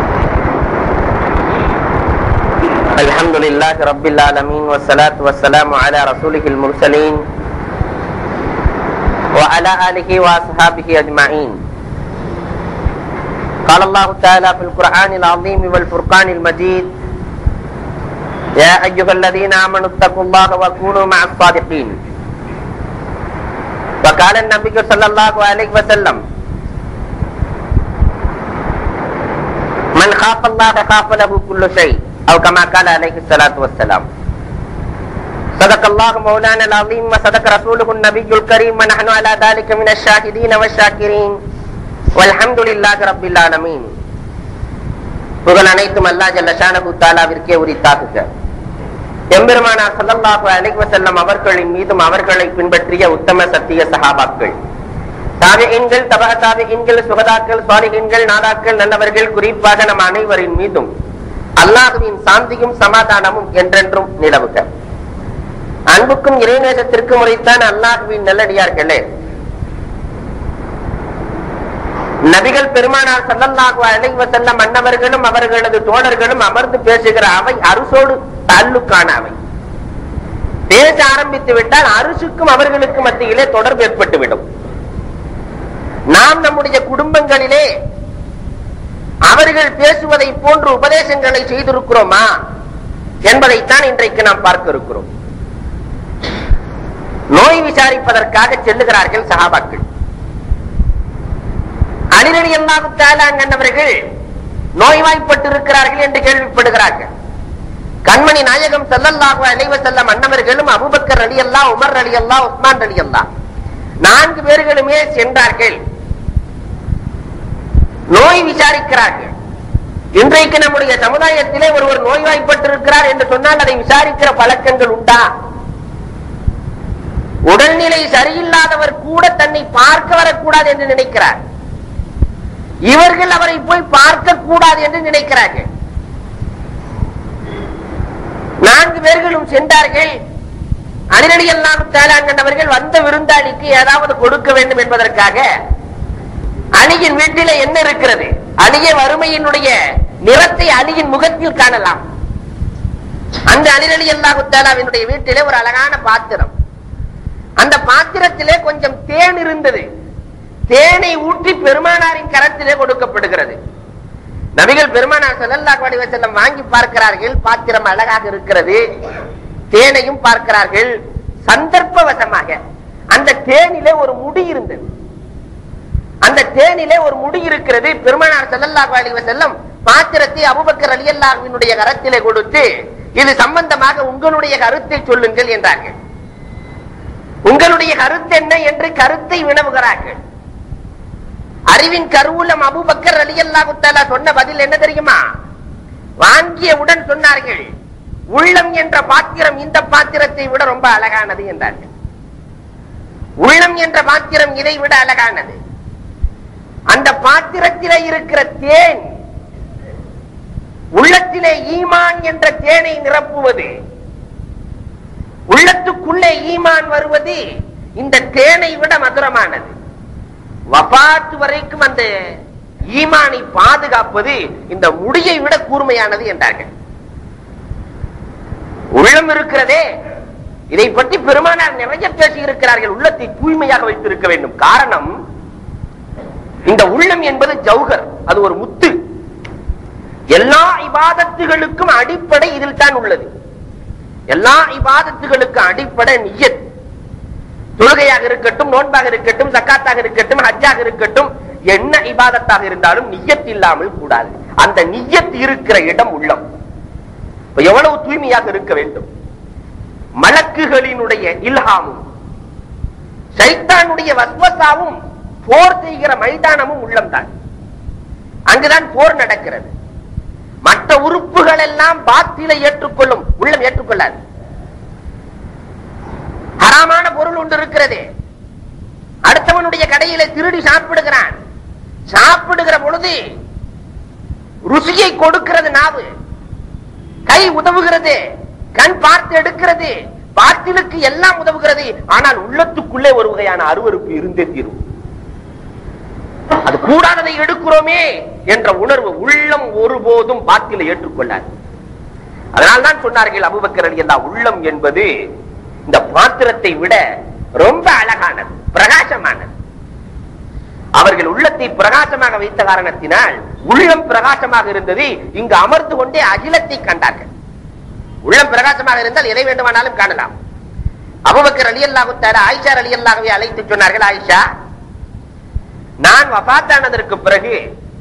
الحمد لله رب العالمين والصلاة والسلام على رسوله المرسلين وعلى وعلى آله وأصحابه أجمعين قال الله تعالى في القرآن العظيم والفرقان المجيد يا أيها الذين آمنوا اتقوا الله وكونوا مع الصادقين وقال النبي صلى الله عليه وسلم من خاف الله خاف له كل شيء أو كما قال عليه الصلاة والسلام صدق الله مولانا العظيم وصدق رسوله النبي الكريم ونحن على ذلك من الشاهدين والشاكرين والحمد لله رب العالمين புகழ் அனைத்தும் அல்லா ஜல்ல ஷானஹு தாலாவிற்கே உரித்தாக்குக எம்பெருமானார் ஸல்லல்லாஹு அலைஹி வஸல்லம் அவர்களின் மீதும் அவர்களை பின்பற்றிய உத்தம சத்திய சஹாபாக்கள் தாபியின்கள் தபா தாபியின்கள் சுகதாக்கள் சாலிஹின்கள் நாதாக்கள் நல்லவர்கள் குறிப்பாக நம் அனைவரின் மீதும் அல்லாஹுவின் சாந்தியும் சமாதானமும் என்றென்றும் நிலவுக அன்புக்கும் இறைநேசத்திற்கும் உரைத்தான் அல்லாஹுவின் நல்லடியார்களே நபிகள் பெருமானார் சல்லல்லாஹு அலைஹி வஸல்லம் அன்னவர்களும் அவர்களது தோழர்களும் அமர்ந்து பேசுகிற அவை அரிசோடு தாலுக்கான அவை பேச ஆரம்பித்து விட்டால் அரிசுக்கும் அவர்களுக்கு மத்தியிலே தொடர்பு ஏற்பட்டுவிடும் நாம் நம்முடைய குடும்பங்களிலே அவர்கள் பேசுவதை போன்று உபதேசங்களை செய்திருக்கிறோமா என்பதைத்தான் இன்றைக்கு நாம் பார்க்க இருக்கிறோம் நோய் விசாரிப்பதற்காக செல்லுகிறார்கள் சகாபாக்கள் அலிரடி அல்லாஹுத்தாலாங்கன்னவர்கள் நோய்வாய்ப்பட்டு இருக்கிறார்கள் என்று கேள்விப்படுகிறார்கள் கண்மணி நாயகம் செல்லல்லாஹு அலைவ செல்லம் அன்னவர்களும் அபுபக்கர் அலி அல்லா உமர் அலி அல்லா உஸ்மான் அலி அல்லா நான்கு பேர்களுமே சென்றார்கள் நோய் விசாரிக்கிறார்கள் இன்றைக்கு நம்முடைய சமுதாயத்திலே ஒருவர் நோய்வாய்ப்பட்டிருக்கிறார் என்று சொன்னால் அதை விசாரிக்கிற பழக்கங்கள் உண்டா உடல்நிலை சரியில்லாதவர் கூட தன்னை பார்க்க வரக்கூடாது என்று நினைக்கிறார் இவர்கள் அவரை போய் பார்க்க கூடாது என்று நினைக்கிறார்கள் நான்கு பேர்களும் சென்றார்கள் அதிரடி எல்லாம் தேலாங்கண்டவர்கள் வந்த விருந்தாளிக்கு ஏதாவது கொடுக்க வேண்டும் என்பதற்காக அணியின் வீட்டிலே என்ன இருக்கிறது அணிய வறுமையினுடைய நிறத்தை அணியின் முகத்தில் காணலாம் அந்த அலிரலி அல்லாஹு தாலாவினுடைய வீட்டிலே ஒரு அழகான பாத்திரம் அந்த பாத்திரத்திலே கொஞ்சம் தேன் இருந்தது தேனை ஊற்றி பெருமானாரின் கரத்திலே கொடுக்கப்படுகிறது நபிகள் பெருமானார் செல்லல்லாஹு அலைஹி வஸல்லம் வாங்கி பார்க்கிறார்கள் பாத்திரம் அழகாக இருக்கிறது தேனையும் பார்க்கிறார்கள் சந்தர்ப்பவசமாக அந்த தேனிலே ஒரு முடி இருந்தது அந்த தேனிலே ஒரு முடி இருக்கிறது பெருமானார் செல்லல்லாஹு அலைஹி வஸல்லம் பாத்திரத்தை அபூபக்கர் ரலியல்லாஹுவினுடைய கரத்திலே கொடுத்து இது சம்பந்தமாக உங்களுடைய கருத்தை சொல்லுங்கள் என்றார்கள் உங்களுடைய கருத்து என்ன என்று கருத்தை வினவுகிறார்கள் அறிவின் கருவூலம் அபுபக்கர் அலி அல்லாஹுத்தாலா சொன்ன பதில் என்ன தெரியுமா வாங்கிய உடன் சொன்னார்கள் உள்ளம் என்ற பாத்திரம் இந்த பாத்திரத்தை விட ரொம்ப அழகானது என்றார்கள் உள்ளம் என்ற பாத்திரம் இதை விட அழகானது அந்த பாத்திரத்திலே இருக்கிற தேன் உள்ளத்திலே ஈமான் என்ற தேனை நிரப்புவது உள்ளத்துக்குள்ளே ஈமான் வருவது இந்த தேனை விட மதுரமானது வபாத்து வரைக்கும் அந்த ஈமானை பாதுகாப்பது இந்த முடியை விட கூர்மையானது என்றார்கள் உள்ளம் இருக்கிறதே இதை பற்றி பெருமானார் நிறைய பேசி இருக்கிறார்கள் உள்ளத்தை தூய்மையாக வைத்திருக்க வேண்டும் காரணம் இந்த உள்ளம் என்பது ஜவுகர் அது ஒரு முத்து எல்லா இபாதத்துகளுக்கும் அடிப்படை இதில் தான் உள்ளது எல்லா இபாதத்துகளுக்கும் அடிப்படை நியத் தொழுகையாக இருக்கட்டும் நோன்பாக இருக்கட்டும் சக்காத்தாக இருக்கட்டும் ஹஜ்ஜாக இருக்கட்டும் என்ன இபாதத்தாக இருந்தாலும் நியத் இல்லாமல் கூடாது அந்த நியத் இருக்கிற இடம் உள்ளம் எவ்வளவு தூய்மையாக இருக்க வேண்டும் மலக்குகளினுடைய இல்ஹாமும் சைத்தானுடைய வஸ்வசாவும் போர் செய்கிற மைதானமும் உள்ளம்தான் அங்குதான் போர் நடக்கிறது மற்ற உறுப்புகள் எல்லாம் பாத்திலை ஏற்றுக்கொள்ளும் உள்ளம் ஏற்றுக்கொள்ளாது ஹராமான பொருள் ஒன்று இருக்கிறது அடுத்தவனுடைய கடையில திருடி சாப்பிடுகிறான் சாப்பிடுகிற பொழுது ருசியை கொடுக்கிறது நாவு கை உதவுகிறது கண் பார்த்து எடுக்கிறது பாத்திலுக்கு எல்லாம் உதவுகிறது ஆனால் உள்ளத்துக்குள்ளே ஒரு வகையான அருவருப்பு இருந்தே தீரும் அது கூடாததை எடுக்கிறோமே என்ற உணர்வு உள்ளம் ஒருபோதும் பாத்தில ஏற்றுக்கொள்ளாது அதனால்தான் சொன்னார்கள் அபுபக்கர் அலி அல்லா உள்ளம் என்பது இந்த பாத்திரத்தை விட ரொம்ப அழகானது பிரகாசமானது அவர்கள் உள்ளத்தை பிரகாசமாக வைத்த காரணத்தினால் உள்ளம் பிரகாசமாக இருந்தது இங்கு அமர்ந்து கொண்டே அகிலத்தை கண்டார்கள் உள்ளம் பிரகாசமாக இருந்தால் எதை வேண்டுமானாலும் காணலாம் அபுபக்கர் அலி அல்லாஹுத்தார ஆயிஷா அலி அல்லாஹவை அழைத்து சொன்னார்கள் ஆயிஷா நான் வபாத்தானதற்கு பிறகு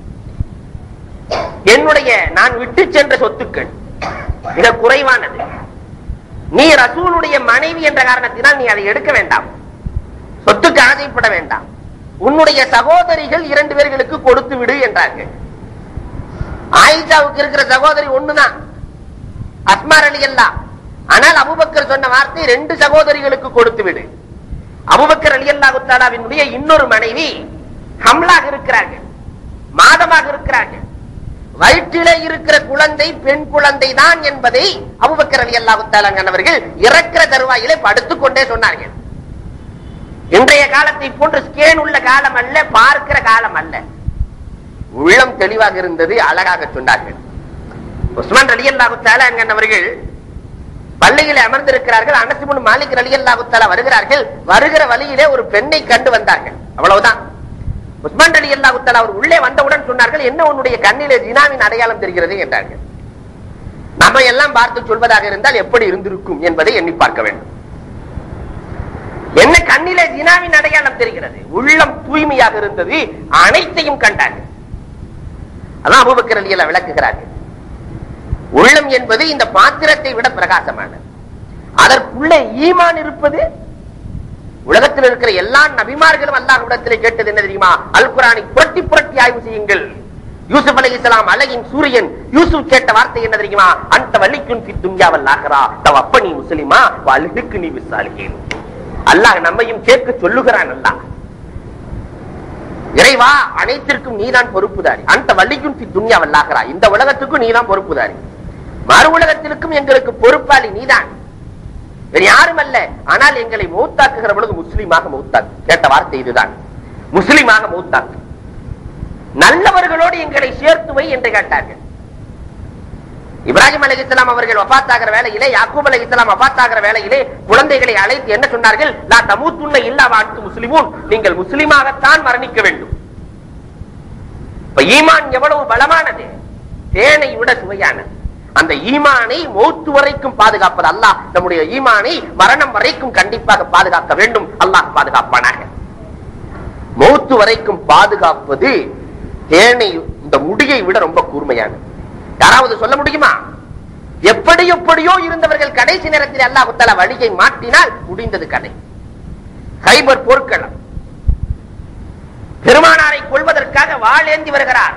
என்னுடைய நான் விட்டு சென்ற சொத்துக்கள் மிக குறைவானது நீ ரசூலுடைய மனைவி என்ற காரணத்தினால் நீ அதை எடுக்க வேண்டாம் சொத்துக்கு ஆசைப்பட வேண்டாம் உன்னுடைய சகோதரிகள் இரண்டு பேர்களுக்கு கொடுத்து விடு என்றார்கள் ஆயிஷாவுக்கு இருக்கிற சகோதரி ஒண்ணுதான் அஸ்மார் அலி அல்லா ஆனால் அபுபக்கர் சொன்ன வார்த்தை ரெண்டு சகோதரிகளுக்கு கொடுத்து விடு அபுபக்கர் அலி அல்லா குத்தாலாவினுடைய இன்னொரு மனைவி ஹம்லாக இருக்கிறார்கள் மாதமாக இருக்கிறார்கள் வயிற்றிலே இருக்கிற குழந்தை பெண் குழந்தை தான் என்பதை அபுபக்கர் அலி அல்லா அவர்கள் இறக்கிற தருவாயிலே படுத்துக் கொண்டே சொன்னார்கள் இன்றைய காலத்தை போன்று ஸ்கேன் உள்ள காலம் அல்ல பார்க்கிற காலம் அல்ல உள்ளம் தெளிவாக இருந்தது அழகாக சொன்னார்கள் உஸ்மான் அலி அல்லாஹு அவர்கள் பள்ளியிலே அமர்ந்திருக்கிறார்கள் அனசிமுன் மாலிக் அலி அல்லாஹு வருகிறார்கள் வருகிற வழியிலே ஒரு பெண்ணை கண்டு வந்தார்கள் அவ்வளவுதான் உஸ்மான் அலி அல்லாஹு அவர் உள்ளே வந்தவுடன் சொன்னார்கள் என்ன உன்னுடைய கண்ணிலே ஜினாவின் அடையாளம் தெரிகிறது என்றார்கள் நம்ம எல்லாம் பார்த்து சொல்வதாக இருந்தால் எப்படி இருந்திருக்கும் என்பதை எண்ணி பார்க்க வேண்டும் என்ன கண்ணிலே ஜினாவின் அடையாளம் தெரிகிறது உள்ளம் தூய்மையாக இருந்தது அனைத்தையும் கண்டார்கள் அதான் அபுபக்கர் அலி எல்லாம் விளக்குகிறார்கள் உள்ளம் என்பது இந்த பாத்திரத்தை விட பிரகாசமானது அதற்குள்ளே ஈமான் இருப்பது உலகத்தில் இருக்கிற எல்லா நபிமார்களும் அல்லாஹ்விடத்திலே கேட்டது என்ன தெரியுமா அல் குரானை புரட்டி புரட்டி ஆய்வு செய்யுங்கள் யூசுப் அலி இஸ்லாம் அழகின் சூரியன் யூசுப் கேட்ட வார்த்தை என்ன தெரியுமா அந்த வள்ளிக்குன் பி துன்யாவல் ஆகிறா தவ அப்பனி முஸ்லிமா அழுகுக்கு நீ விசாலிகேன் அல்லாஹ் நம்மையும் கேட்க சொல்லுகிறான் அல்லாஹ் இறைவா அனைத்திற்கும் நீதான் பொறுப்புதாரி அந்த வள்ளிக்கும் பி துன்யாவல் ஆகிறா இந்த உலகத்துக்கும் நீதான் பொறுப்புதாரி மறு உலகத்திற்கும் எங்களுக்கு பொறுப்பாளி நீதான் வேறு யாரும் அல்ல ஆனால் எங்களை மௌத்தாக்குகிற பொழுது முஸ்லீமாக மௌத்தாக்கு கேட்ட வார்த்தை இதுதான் முஸ்லீமாக மௌத்தாக்கு நல்லவர்களோடு எங்களை சேர்த்து வை என்று கேட்டார்கள் இப்ராஹிம் அலி இஸ்லாம் அவர்கள் வபாத்தாகிற வேலையிலே யாக்கூப் அலி இஸ்லாம் வபாத்தாகிற வேலையிலே குழந்தைகளை அழைத்து என்ன சொன்னார்கள் லா தமூத்துன்ன இல்லா வாழ்த்து முஸ்லிமூன் நீங்கள் முஸ்லிமாகத்தான் மரணிக்க வேண்டும் இப்ப ஈமான் எவ்வளவு பலமானது தேனை விட சுவையானது அந்த ஈமானை மௌத்து வரைக்கும் பாதுகாப்பது அல்லாஹ் நம்முடைய ஈமானை மரணம் வரைக்கும் கண்டிப்பாக பாதுகாக்க வேண்டும் அல்லாஹ் பாதுகாப்பானாக மௌத்து வரைக்கும் பாதுகாப்பது தேனை இந்த முடியை விட ரொம்ப கூர்மையானது யாராவது சொல்ல முடியுமா எப்படி எப்படியோ இருந்தவர்கள் கடைசி நேரத்தில் அல்லாஹ் தஆலா வழியை மாற்றினால் முடிந்தது கதை ஹைபர் போர்க்களம் பெருமானாரை கொள்வதற்காக வாழேந்தி வருகிறார்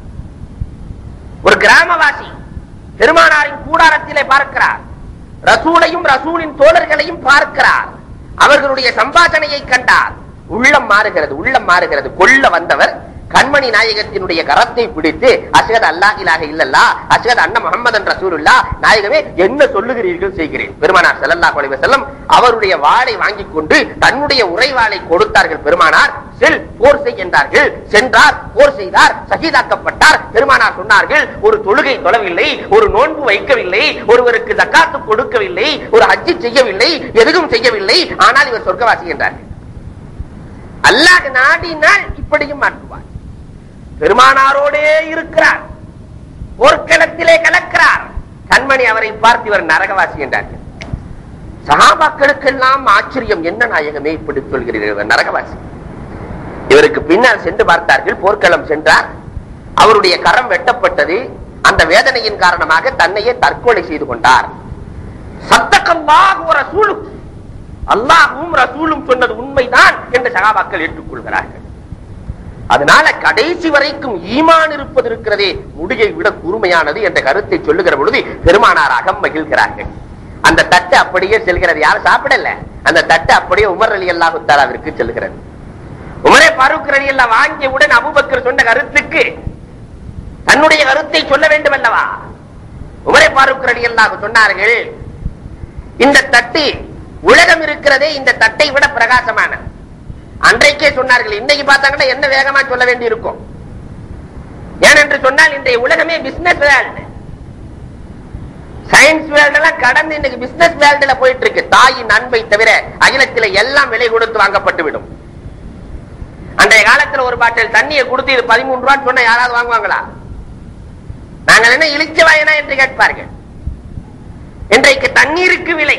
ஒரு கிராமவாசி பெருமானாரின் கூடாரத்திலே பார்க்கிறார் ரசூலையும் ரசூலின் தோழர்களையும் பார்க்கிறார் அவர்களுடைய சம்பாஷணையை கண்டார் உள்ளம் மாறுகிறது உள்ளம் மாறுகிறது கொல்ல வந்தவர் கண்மணி நாயகத்தினுடைய கரத்தை பிடித்து அசகத் அல்லாஹ் இலாக இல்லல்லா அசகத் அண்ணன் முகமதன் ரசூலுல்லா நாயகமே என்ன சொல்லுகிறீர்கள் செய்கிறேன் பெருமானார் ஸல்லல்லாஹு அலைஹி வஸல்லம் அவருடைய வாளை வாங்கிக் கொண்டு தன்னுடைய உரைவாளை கொடுத்தார்கள் பெருமானார் செல் போர் செய் என்றார்கள் சென்றார் போர் செய்தார் சகிதாக்கப்பட்டார் பெருமானார் சொன்னார்கள் ஒரு தொழுகை தொழவில்லை ஒரு நோன்பு வைக்கவில்லை ஒருவருக்கு தக்காத்து கொடுக்கவில்லை ஒரு ஹஜ்ஜி செய்யவில்லை எதுவும் செய்யவில்லை ஆனால் இவர் சொர்க்கவாசி என்றார்கள் அல்லாஹ் நாடினால் இப்படியும் மாற்றுவார் பெருமானாரோடே இருக்கிறார் போர்க்களத்திலே கலக்கிறார் கண்மணி அவரை பார்த்து இவர் நரகவாசி என்றார்கள் சகாபாக்களுக்கெல்லாம் ஆச்சரியம் என்ன நாயகமே இப்படி சொல்கிறீர்கள் இவர் நரகவாசி இவருக்கு பின்னால் சென்று பார்த்தார்கள் போர்க்களம் சென்றார் அவருடைய கரம் வெட்டப்பட்டது அந்த வேதனையின் காரணமாக தன்னையே தற்கொலை செய்து கொண்டார் சத்தக்கல்லாக ஒரு ரசூலும் அல்லாஹும் ரசூலும் சொன்னது உண்மைதான் என்று சகாபாக்கள் ஏற்றுக்கொள்கிறார்கள் அதனால கடைசி வரைக்கும் ஈமான் இருப்பது இருக்கிறதே முடியை விட கூர்மையானது என்ற கருத்தை சொல்லுகிற பொழுது பெருமானார் அகம் மகிழ்கிறார்கள் அந்த தட்டு அப்படியே செல்கிறது யாரும் சாப்பிடல அந்த தட்டு அப்படியே உமர் அலி அல்லாஹு தாலாவிற்கு செல்கிறது உமரே பாரூக் அலி அல்லா வாங்கியவுடன் அபுபக்கர் சொன்ன கருத்துக்கு தன்னுடைய கருத்தை சொல்ல வேண்டும் அல்லவா உமரே பாரூக் அலி அல்லாஹ் சொன்னார்கள் இந்த தட்டு உலகம் இருக்கிறதே இந்த தட்டை விட பிரகாசமான அன்றைக்கே சொன்னார்கள் இன்னைக்கு பார்த்தாங்கன்னா என்ன வேகமா சொல்ல வேண்டி இருக்கும் ஏனென்று சொன்னால் இன்றைய உலகமே பிசினஸ் வேர்ல்டு சயின்ஸ் வேர்ல்டு எல்லாம் கடந்து இன்னைக்கு பிசினஸ் வேர்ல்டுல போயிட்டு இருக்கு தாயின் அன்பை தவிர அகிலத்தில எல்லாம் விலை கொடுத்து வாங்கப்பட்டு விடும் அன்றைய காலத்துல ஒரு பாட்டில் தண்ணியை கொடுத்து இது பதிமூணு ரூபான்னு சொன்னா யாராவது வாங்குவாங்களா நாங்கள் என்ன இழிச்ச வாயனா என்று கேட்பார்கள் இன்றைக்கு தண்ணீருக்கு விலை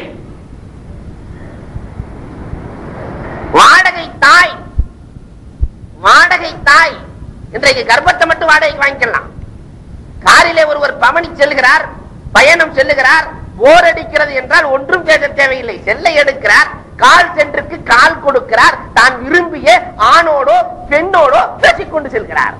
வாடகை தாய் வாடகை தாய் இன்றைக்கு கர்ப்பத்தை மட்டும் வாடகைக்கு வாங்கிக்கலாம் காரிலே ஒருவர் பமனி செல்கிறார் பயணம் செல்லுகிறார் போர் அடிக்கிறது என்றால் ஒன்றும் பேச தேவையில்லை செல்லை எடுக்கிறார் கால் சென்றுக்கு கால் கொடுக்கிறார் தான் விரும்பிய ஆணோடோ பெண்ணோடோ பேசிக்கொண்டு செல்கிறார்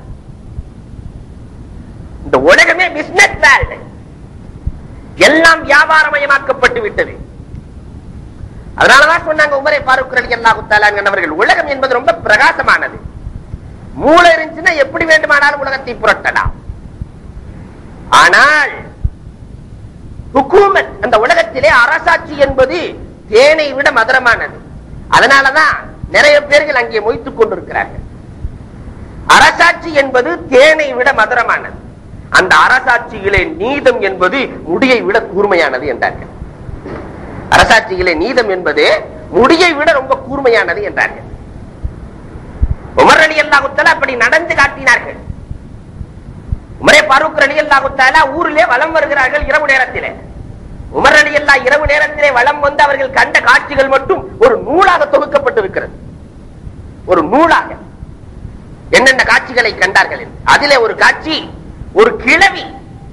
இந்த உலகமே பிசினஸ் வேர்ல்டு எல்லாம் வியாபாரமயமாக்கப்பட்டு விட்டது அதனாலதான் சொன்னாங்க உமரை பாருக் ரலி அல்லாஹு அவர்கள் உலகம் என்பது ரொம்ப பிரகாசமானது மூளை இருந்துச்சுன்னா எப்படி வேண்டுமானாலும் உலகத்தை புரட்டலாம் ஆனால் ஹுக்கூமத் அந்த உலகத்திலே அரசாட்சி என்பது தேனை விட மதுரமானது அதனாலதான் நிறைய பேர்கள் அங்கே மொய்த்துக் கொண்டிருக்கிறார்கள் அரசாட்சி என்பது தேனை விட மதுரமானது அந்த அரசாட்சியிலே நீதம் என்பது முடியை விட கூர்மையானது என்றார்கள் அரசாட்சியிலே நீதம் என்பது முடியை விட ரொம்ப கூர்மையானது என்றார்கள் உமர் அலி அல்லாஹுத்தால அப்படி நடந்து காட்டினார்கள் உமரே பாரூக் அலி அல்லாஹுத்தால ஊரிலே வலம் வருகிறார்கள் இரவு நேரத்திலே உமர் அலி அல்லா இரவு நேரத்திலே வலம் வந்து அவர்கள் கண்ட காட்சிகள் மட்டும் ஒரு நூலாக தொகுக்கப்பட்டிருக்கிறது ஒரு நூலாக என்னென்ன காட்சிகளை கண்டார்கள் என்று. அதிலே ஒரு காட்சி ஒரு கிழவி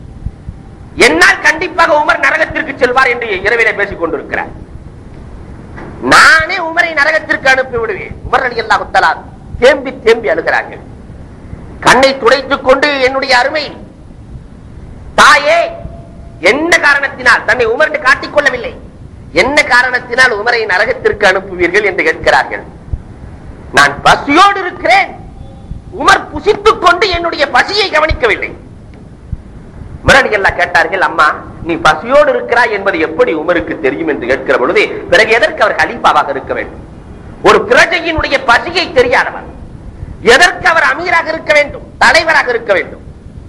என்னால் கண்டிப்பாக உமர் நரகத்திற்கு செல்வார் என்று இரவிலே பேசிக் கொண்டிருக்கிறார் நானே உமரை நரகத்திற்கு அனுப்பி விடுவேன் உமர் அலி அல்லா முத்தலா தேம்பி தேம்பி அழுகிறார்கள் கண்ணை துடைத்துக் கொண்டு என்னுடைய அருமை தாயே என்ன காரணத்தினால் தன்னை உமர் என்று காட்டிக் கொள்ளவில்லை என்ன காரணத்தினால் உமரை நரகத்திற்கு அனுப்புவீர்கள் என்று கேட்கிறார்கள் நான் பசியோடு இருக்கிறேன் உமர் புசித்துக் கொண்டு என்னுடைய பசியை கவனிக்கவில்லை உமரடி எல்லாம் கேட்டார்கள் அம்மா நீ பசியோடு இருக்கிறாய் என்பது எப்படி உமருக்கு தெரியும் என்று கேட்கிற பொழுது பிறகு எதற்கு அவர் கலீஃபாவாக இருக்க வேண்டும் ஒரு பிரஜையினுடைய பசியை தெரியாதவர் எதற்கு அவர் அமீராக இருக்க வேண்டும் தலைவராக இருக்க வேண்டும்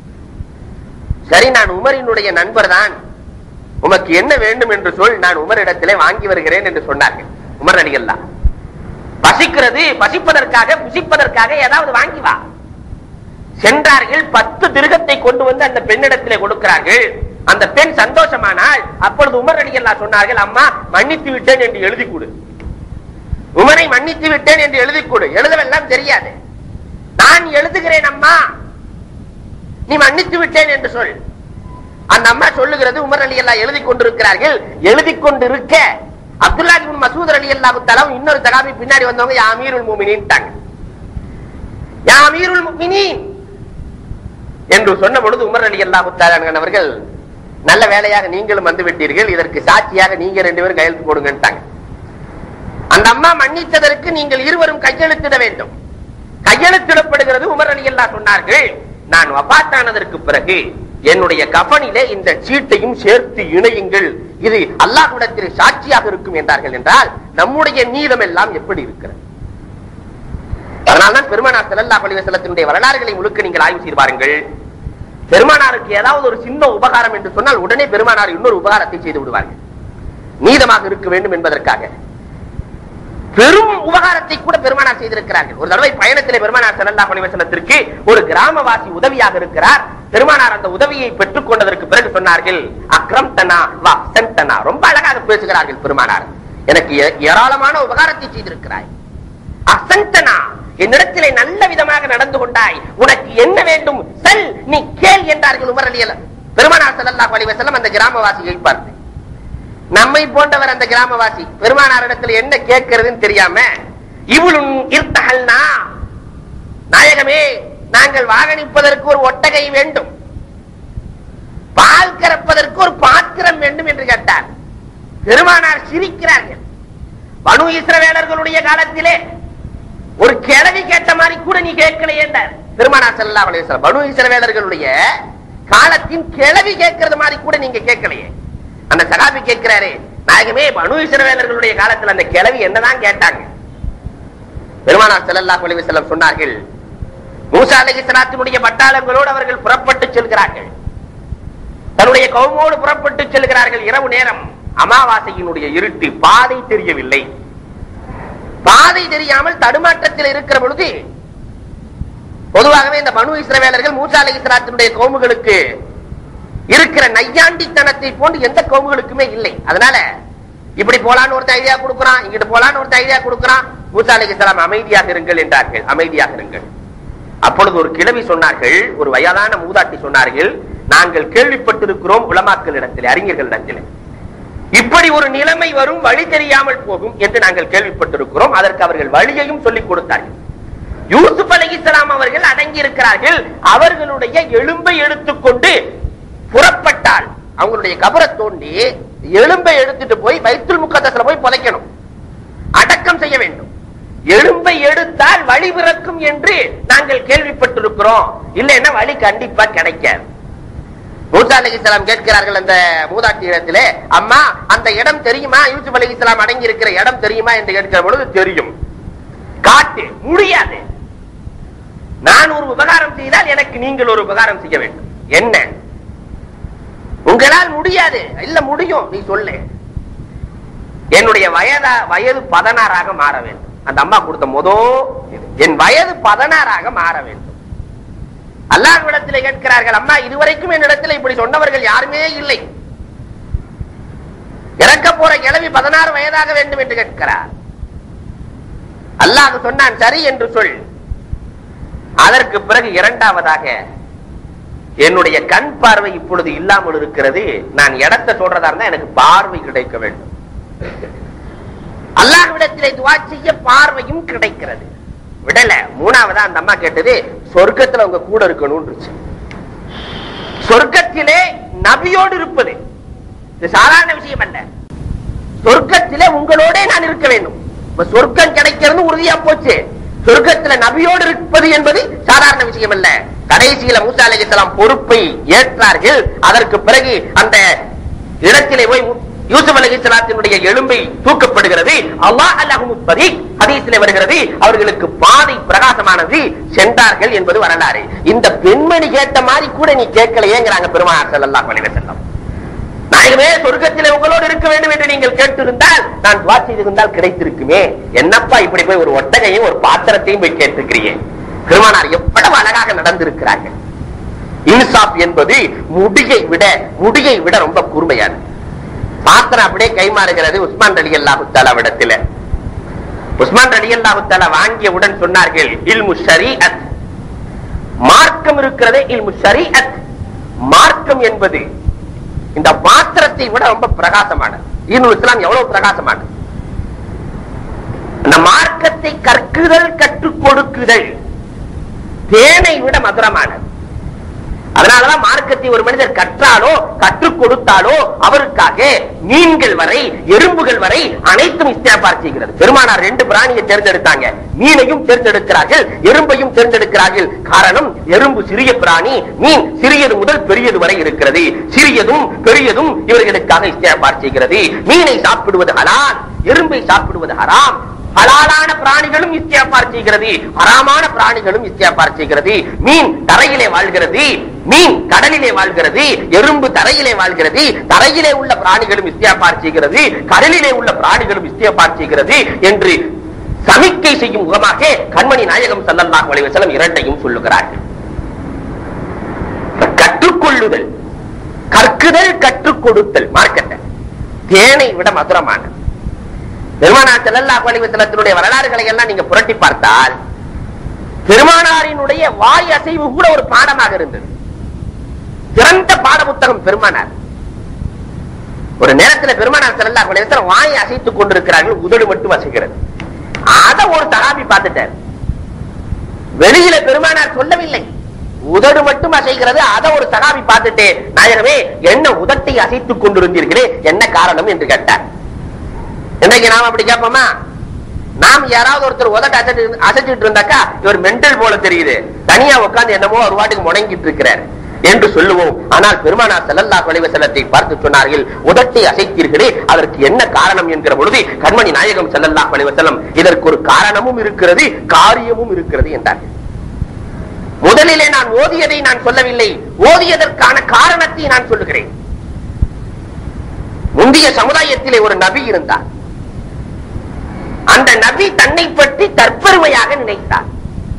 சரி நான் உமரினுடைய நண்பர் தான் உமக்கு என்ன வேண்டும் என்று சொல் நான் உமரிடத்திலே வாங்கி வருகிறேன் என்று சொன்னார்கள் உமர் அடிகள்லாம் பசிக்கிறது பசிப்பதற்காக புசிப்பதற்காக ஏதாவது வாங்கி வா சென்றார்கள் பத்து திருகத்தை கொண்டு வந்து அந்த பெண்ணிடத்திலே கொடுக்கிறார்கள் அந்த பெண் சந்தோஷமானால் அப்பொழுது உமர் அடிகள்லாம் சொன்னார்கள் அம்மா மன்னித்து விட்டேன் என்று எழுதி கொடு உமரை மன்னித்து விட்டேன் என்று எழுதி கொடு எழுதவெல்லாம் தெரியாது நான் எழுதுகிறேன் அம்மா நீ மன்னித்து விட்டேன் என்று சொல் அந்த அம்மா சொல்லுகிறது உமர் அலி அல்லா எழுதி கொண்டிருக்கிறார்கள் எழுதி கொண்டிருக்க அப்துல்லா இப்னு மசூத் அலி அல்லாஹு தலாம் இன்னொரு தகாபி பின்னாடி வந்தவங்க யா அமீருல் முஃமினீன்ட்டாங்க யா அமீருல் முஃமினீன் என்று சொன்ன பொழுது உமர் அலி அல்லாஹு தஆலா அவர்கள் நல்ல வேலையாக நீங்களும் வந்து விட்டீர்கள் இதற்கு சாட்சியாக நீங்க ரெண்டு பேரும் கையெழுத்து போடுங்கன்ட்டாங்க அந்த அம்மா மன்னித்ததற்கு நீங்கள் இருவரும் கையெழுத்திட வேண்டும் கையெழுத்திடப்படுகிறது உமர் அலி அல்லா சொன்னார்கள் நான் வபாத்தானதற்கு பிறகு என்னுடைய கபனிலே இந்த சீட்டையும் சேர்த்து இணையுங்கள் இது அல்லாஹ்விடத்தில் சாட்சியாக இருக்கும் என்றார்கள் என்றால் நம்முடைய நீதம் எல்லாம் எப்படி இருக்கிறது அதனால்தான் பெருமானார் ஸல்லல்லாஹு அலைஹி வஸல்லத்தினுடைய வரலாறுகளை முழுக்க நீங்கள் ஆய்வு செய்து பாருங்கள் பெருமானாருக்கு ஏதாவது ஒரு சின்ன உபகாரம் என்று சொன்னால் உடனே பெருமானார் இன்னொரு உபகாரத்தை செய்து விடுவார்கள் நீதமாக இருக்க வேண்டும் என்பதற்காக பெரும் உபகாரத்தை கூட பெருமானார் செய்திருக்கிறார்கள் ஒரு தடவை பயணத்திலே பெருமானார் ஸல்லல்லாஹு அலைஹி வஸல்லத்திற்கு ஒரு கிராமவாசி உதவியாக இருக்கிறார் பெருமானார் அந்த உதவியை பெற்றுக் கொண்டதற்கு பிறகு சொன்னார்கள் அக்ரம் தனா வா தனா ரொம்ப அழகாக பேசுகிறார்கள் பெருமானார் எனக்கு ஏ- ஏராளமான உபகாரத்தை செய்திருக்கிறாய் அசந்தனா என்னிடத்திலே நல்ல விதமாக நடந்து கொண்டாய் உனக்கு என்ன வேண்டும் செல் நீ கேள் என்றார்கள் உமர் அலி அல்ல- பெருமானார் ஸல்லல்லாஹு அலைஹி வஸல்லம் அந்த கிராமவாசியை பார்த்து நம்மை போன்றவர் அந்த கிராமவாசி பெருமானாரிடத்தில் என்ன கேட்கிறதுன்னு தெரியாம இவளும் இருத்தகல்னா நாயகமே நாங்கள் வாகனிப்பதற்கு ஒரு ஒட்டகை வேண்டும் பால் கறப்பதற்கு ஒரு பாத்திரம் வேண்டும் என்று கேட்டார் பெருமானார் சிரிக்கிறார்கள் பனு இஸ்ரவேலர்களுடைய காலத்திலே ஒரு கிழவி கேட்ட மாதிரி கூட நீ கேட்கலையே என்றார் பெருமானார் ஸல்லல்லாஹு அலைஹி வஸல்லம் பனு இஸ்ரவேலர்களுடைய காலத்தின் கிழவி கேட்கறது மாதிரி கூட நீங்க கேட்கலையே அந்த சகாபி கேட்கிறாரு நாயகமே பனு இஸ்ரவேலர்களுடைய காலத்துல அந்த கிழவி என்னதான் கேட்டாங்க பெருமானார் ஸல்லல்லாஹு அலைஹி வஸல்லம் சொன்னார்கள் மூசா அலைஹிஸ்ஸலாத்தினுடைய பட்டாளங்களோடு அவர்கள் புறப்பட்டு செல்கிறார்கள் தன்னுடைய கவுமோடு புறப்பட்டு செல்கிறார்கள் இரவு நேரம் அமாவாசையினுடைய இருட்டு பாதை தெரியவில்லை பாதை தெரியாமல் தடுமாற்றத்தில் இருக்கிற பொழுது பொதுவாகவே இந்த பனு இஸ்ரவேலர்கள் மூசா அலை இஸ்லாத்தினுடைய கோமுகளுக்கு இருக்கிற நையாண்டித்தனத்தை போன்று எந்த கோமுகளுக்குமே இல்லை அதனால இப்படி போலான்னு ஒருத்த ஐடியா கொடுக்குறான் இங்கிட்டு போலான்னு ஒருத்த ஐடியா கொடுக்குறான் மூசா அலை இஸ்லாம் அமைதியாக இருங்கள் என்றார்கள் அமைதியாக இருங்கள் அப்பொழுது ஒரு கிழவி சொன்னார்கள் ஒரு வயதான மூதாட்டி சொன்னார்கள் நாங்கள் கேள்விப்பட்டிருக்கிறோம் உலமாக்களிடத்தில் அறிஞர்களிடத்தில் இப்படி ஒரு நிலைமை வரும் வழி தெரியாமல் போகும் என்று நாங்கள் கேள்விப்பட்டிருக்கிறோம் அதற்கு அவர்கள் வழியையும் சொல்லிக் கொடுத்தார்கள் யூசுப் அலி இஸ்லாம் அவர்கள் அடங்கி இருக்கிறார்கள் அவர்களுடைய எலும்பை எடுத்துக்கொண்டு புறப்பட்டால் அவங்களுடைய கபரை தோண்டி எலும்பை எடுத்துட்டு போய் பைத்துல் முக்கத்தத்துல போய் புதைக்கணும் அடக்கம் செய்ய வேண்டும் எலும்பை எடுத்தால் வழி பிறக்கும் என்று நாங்கள் கேள்விப்பட்டிருக்கிறோம் இல்லைன்னா வழி கண்டிப்பா கிடைக்காது மூசா அலி இஸ்லாம் கேட்கிறார்கள் அந்த மூதாட்டி இடத்திலே அம்மா அந்த இடம் தெரியுமா யூசுப் அலி இஸ்லாம் அடங்கி இருக்கிற இடம் தெரியுமா என்று கேட்கிற பொழுது தெரியும் காட்டு முடியாது நான் ஒரு உபகாரம் செய்தால் எனக்கு நீங்கள் ஒரு உபகாரம் செய்ய வேண்டும் என்ன உங்களால் முடியாது இல்ல முடியும் நீ சொல்லு என்னுடைய வயதா வயது பதினாறாக மாற வேண்டும் அந்த அம்மா கொடுத்த முதோ இது. என் வயது பதினாறாக மாற வேண்டும் அல்லாஹ்விடத்தில் கேட்கிறார்கள் அம்மா இதுவரைக்கும் என்னிடத்தில் இப்படி சொன்னவர்கள் யாருமே இல்லை இறக்க போற கிழவி பதினாறு வயதாக வேண்டும் என்று கேட்கிறார் அல்லாஹ் சொன்னான் சரி என்று சொல் அதற்கு பிறகு இரண்டாவதாக என்னுடைய கண் பார்வை இப்பொழுது இல்லாமல் இருக்கிறது நான் இடத்தை சொல்றதா இருந்தா எனக்கு பார்வை கிடைக்க வேண்டும் அல்லாஹ்விடத்திலே துவா செய்ய பார்வையும் கிடைக்கிறது விடல மூணாவதா அந்த அம்மா கேட்டது சொர்க்கத்துல உங்க கூட இருக்கணும்னு சொர்க்கத்திலே நபியோடு இருப்பது இது சாதாரண விஷயம் அல்ல சொர்க்கத்திலே உங்களோட நான் இருக்க வேண்டும் இப்ப சொர்க்கம் கிடைக்கிறது உறுதியா போச்சு சொர்க்கத்துல நபியோடு இருப்பது என்பது சாதாரண விஷயம் அல்ல கடைசியில மூசா அலைஹிஸ்ஸலாம் பொறுப்பை ஏற்றார்கள் அதற்கு பிறகு அந்த இடத்திலே போய் யூசுப் அலைஹிஸ்ஸலாத்தினுடைய எலும்பை தூக்கப்படுகிறது அல்லாஹ் அல்லாஹுமுப்பதி ஹதீஸிலே வருகிறது அவர்களுக்கு பாதை பிரகாசமானது சென்றார்கள் என்பது வரலாறு இந்த பெண்மணி கேட்ட மாதிரி கூட நீ கேட்கலையேங்கிறாங்க பெருமானார் ஸல்லல்லாஹு அலைஹி வஸல்லம் நாயகமே சொர்க்கத்திலே உங்களோடு இருக்க வேண்டும் என்று நீங்கள் கேட்டிருந்தால் நான் துவா செய்திருந்தால் கிடைத்திருக்குமே என்னப்பா இப்படி போய் ஒரு ஒட்டகையும் ஒரு பாத்திரத்தையும் போய் கேட்டிருக்கிறீங்க பெருமானார் எவ்வளவு அழகாக நடந்திருக்கிறார்கள் இன்சாப் என்பது முடியை விட முடியை விட ரொம்ப கூர்மையானது பாத்திரம் அப்படியே கைமாறுகிறது உஸ்மான் ரலி அல்லாஹு விடத்துல உஸ்மான் ரலி அல்லாஹு வாங்கியவுடன் சொன்னார்கள் இல்மு ஷரீஅத் மார்க்கம் இருக்கிறதே இல்மு ஷரீஅத் மார்க்கம் என்பது இந்த பாத்திரத்தை விட ரொம்ப பிரகாசமானது இன்னும் இஸ்லாம் எவ்வளவு பிரகாசமானது அந்த மார்க்கத்தை கற்குதல் கற்றுக் கொடுக்குதல் தேனை விட மதுரமானது அதனாலதான் மார்க்கத்தை ஒரு மனிதர் கற்றாலோ கற்றுக் கொடுத்தாலோ அவருக்காக மீன்கள் வரை எறும்புகள் வரை அனைத்தும் இஸ்தியாபார் செய்கிறது பெருமானார் ரெண்டு பிராணியை தேர்ந்தெடுத்தாங்க மீனையும் தேர்ந்தெடுக்கிறார்கள் எறும்பையும் தேர்ந்தெடுக்கிறார்கள் காரணம் எறும்பு சிறிய பிராணி மீன் சிறியது முதல் பெரியது வரை இருக்கிறது சிறியதும் பெரியதும் இவர்களுக்காக இஸ்தியாபார் செய்கிறது மீனை சாப்பிடுவது ஹலால் எறும்பை சாப்பிடுவது ஹராம் ஹலாலான பிராணிகளும் இஸ்தியாபார் செய்கிறது ஹராமான பிராணிகளும் இஸ்தியாபார் செய்கிறது மீன் தரையிலே வாழ்கிறது மீன் கடலிலே வாழ்கிறது எறும்பு தரையிலே வாழ்கிறது தரையிலே உள்ள பிராணிகளும் இஸ்தியாபார் செய்கிறது கடலிலே உள்ள பிராணிகளும் இஸ்தியாபார் செய்கிறது என்று சமிக்கை செய்யும் முகமாக கண்மணி நாயகம் ஸல்லல்லாஹு அலைஹி வஸல்லம் இரண்டையும் சொல்லுகிறார்கள் கற்றுக்கொள்ளுதல் கற்குதல் கற்றுக் கொடுத்தல் மார்க்கத்தை தேனை விட மதுரமானது பெருமானார் ஸல்லல்லாஹு அலைஹி வஸல்லத்தினுடைய வரலாறுகளை எல்லாம் நீங்க புரட்டி பார்த்தால் பெருமானாரினுடைய வாய் அசைவு கூட ஒரு பாடமாக இருந்தது சிறந்த பாட புத்தகம் பெருமானார் ஒரு நேரத்தில் பெருமானார் ஸல்லல்லாஹு அலைஹி வஸல்லம் வாயை அசைத்துக் கொண்டிருக்கிறார்கள் உதடு மட்டும் அசைக்கிறது அத ஒரு சகாபி பார்த்துட்டார் வெளியில பெருமானார் சொல்லவில்லை உதடு மட்டும் அசைக்கிறது அத ஒரு சகாபி பார்த்துட்டு நாயகமே என்ன உதட்டை அசைத்துக் கொண்டிருந்தீர்களே என்ன காரணம் என்று கேட்டார் இன்னைக்கு நாம அப்படி கேட்போமா நாம் யாராவது ஒருத்தர் உதட்ட அசைச்சு அசைச்சிட்டு இருந்தாக்கா இவர் மென்டல் போல தெரியுது தனியா உட்கார்ந்து என்னமோ ஒரு வாட்டுக்கு முடங்கிட்டு இருக்கிறார் என்று சொல்லுவோம் ஆனால் பெருமானார் ஸல்லல்லாஹு அலைஹி வஸல்லத்தை பார்த்து சொன்னார்கள் உதட்டை அசைத்தீர்களே அதற்கு என்ன காரணம் என்கிற பொழுது கண்மணி நாயகம் ஸல்லல்லாஹு அலைஹி வஸல்லம் இதற்கு ஒரு காரணமும் இருக்கிறது காரியமும் இருக்கிறது என்றார்கள் முதலிலே நான் ஓதியதை நான் சொல்லவில்லை ஓதியதற்கான காரணத்தை நான் சொல்லுகிறேன் முந்தைய சமுதாயத்திலே ஒரு நபி இருந்தார் அந்த நபி தன்னை பற்றி தற்பெருமையாக நினைத்தார்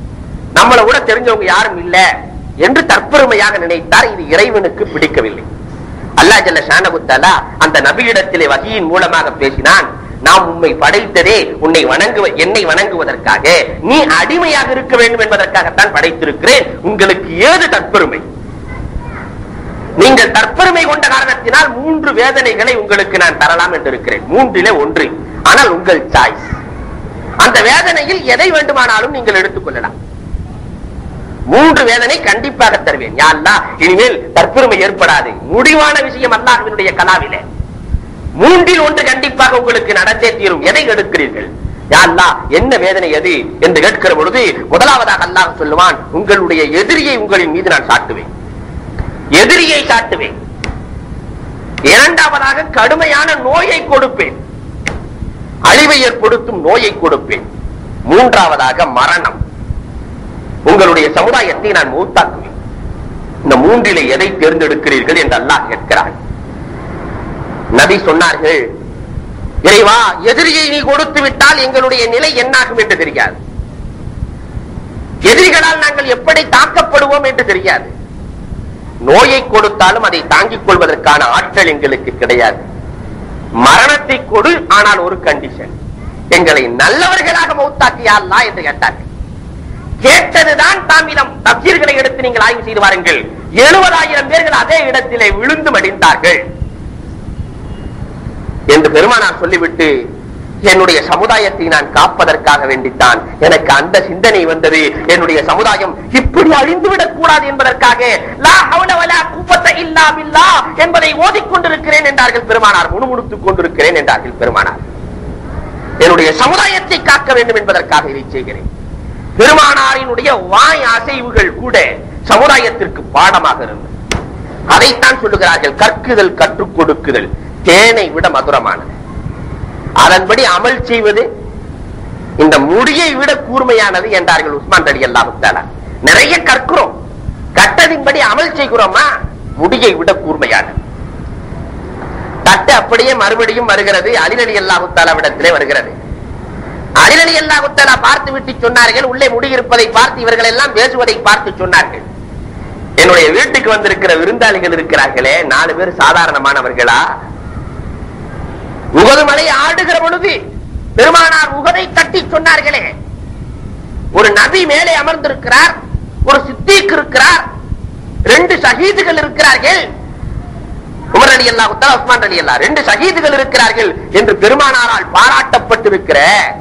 நம்மளை கூட தெரிஞ்சவங்க யாரும் இல்ல என்று தற்பெருமையாக நினைத்தார் இது இறைவனுக்கு பிடிக்கவில்லை அல்லாஹ் ஜல்ல ஷானகுத்தாலா அந்த நபியிடத்திலே வகியின் மூலமாக பேசினான் நாம் உம்மை படைத்ததே உன்னை வணங்குவ என்னை வணங்குவதற்காக நீ அடிமையாக இருக்க வேண்டும் என்பதற்காகத்தான் படைத்திருக்கிறேன் உங்களுக்கு ஏது தற்பெருமை நீங்கள் தற்பெருமை கொண்ட காரணத்தினால் மூன்று வேதனைகளை உங்களுக்கு நான் தரலாம் என்று இருக்கிறேன் மூன்றிலே ஒன்று ஆனால் உங்கள் சாய்ஸ் அந்த வேதனையில் எதை வேண்டுமானாலும் நீங்கள் எடுத்துக்கொள்ளலாம் மூன்று வேதனை கண்டிப்பாக தருவேன் யா அல்லாஹ், இனிமேல் தற்பெருமை ஏற்படாது முடிவான விஷயம் அல்லாஹ்வினுடைய கலாவிலே மூன்றில் ஒன்று கண்டிப்பாக உங்களுக்கு நடந்தே தீரும் எதை எடுக்கிறீர்கள் யா அல்லாஹ், என்ன வேதனை எது என்று கேட்கிற பொழுது முதலாவதாக அல்லாஹ் சொல்லுவான் உங்களுடைய எதிரியை உங்களின் மீது நான் சாட்டுவேன் எதிரியை சாட்டுவேன் இரண்டாவதாக கடுமையான நோயை கொடுப்பேன் அழிவை ஏற்படுத்தும் நோயை கொடுப்பேன் மூன்றாவதாக மரணம் உங்களுடைய சமுதாயத்தை நான் மூத்தாக்குவேன் இந்த மூன்றிலே எதை தேர்ந்தெடுக்கிறீர்கள் என்று அல்லாஹ் கேட்கிறார் நபி சொன்னார்கள் இறைவா எதிரியை நீ கொடுத்து விட்டால் எங்களுடைய நிலை என்னாகும் என்று தெரியாது எதிரிகளால் நாங்கள் எப்படி தாக்கப்படுவோம் என்று தெரியாது நோயை கொடுத்தாலும் அதை தாங்கிக் கொள்வதற்கான ஆற்றல் எங்களுக்கு கிடையாது மரணத்தை கொடு ஆனால் ஒரு கண்டிஷன் எங்களை நல்லவர்களாக மௌத்தாக்கியா அல்லாஹ் என்று கேட்டார்கள் கேட்டதுதான் தாமிதம் தப்சீர்களை எடுத்து நீங்கள் ஆய்வு செய்து வாருங்கள் எழுபதாயிரம் பேர்கள் அதே இடத்திலே விழுந்து மடிந்தார்கள் என்று பெருமானார் சொல்லிவிட்டு என்னுடைய சமுதாயத்தை நான் காப்பதற்காக வேண்டித்தான் எனக்கு அந்த சிந்தனை வந்தது என்னுடைய சமுதாயம் இப்படி அழிந்துவிடக் கூடாது என்பதற்காக லா ஹவுல வலா குவத்த இல்லா பில்லாஹ் என்பதை ஓதிக்கொண்டிருக்கிறேன் என்றார்கள் பெருமானார் முணுமுணுத்துக் கொண்டிருக்கிறேன் என்றார்கள் பெருமானார் என்னுடைய சமுதாயத்தை காக்க வேண்டும் என்பதற்காக இதை செய்கிறேன் பெருமானாரினுடைய வாய் அசைவுகள் கூட சமுதாயத்திற்கு பாடமாக இருந்தது அதைத்தான் சொல்லுகிறார்கள் கற்குதல் கற்றுக் கொடுக்குதல் தேனை விட மதுரமானது அதன்படி அமல் செய்வது இந்த முடியை விட கூர்மையானது என்றார்கள் உஸ்மான் ரலி அல்லாஹு நிறைய கற்கிறோம் கட்டதின்படி அமல் செய்கிறோமா முடியை விட கூர்மையானது தட்டு அப்படியே மறுபடியும் வருகிறது அலிரலி அல்லாஹு தாலாவிடத்திலே வருகிறது அலிரலி அல்லாஹு தாலா பார்த்து விட்டு சொன்னார்கள் உள்ளே முடி இருப்பதை பார்த்து இவர்கள் எல்லாம் பேசுவதை பார்த்து சொன்னார்கள் என்னுடைய வீட்டுக்கு வந்திருக்கிற விருந்தாளிகள் இருக்கிறார்களே நாலு பேர் சாதாரணமானவர்களா உகது மலை ஆடுகிற பொழுது பெருமானார் உகதை தட்டி சொன்னார்களே ஒரு நபி மேலே அமர்ந்திருக்கிறார் ஒரு சித்திக் இருக்கிறார் ரெண்டு ஷஹீதுகள் இருக்கிறார்கள் உமர் அலி அல்லா உத்தரா உஸ்மான் அலி அல்லா ரெண்டு ஷஹீதுகள் இருக்கிறார்கள் என்று பெருமானாரால் பாராட்டப்பட்டிருக்கிற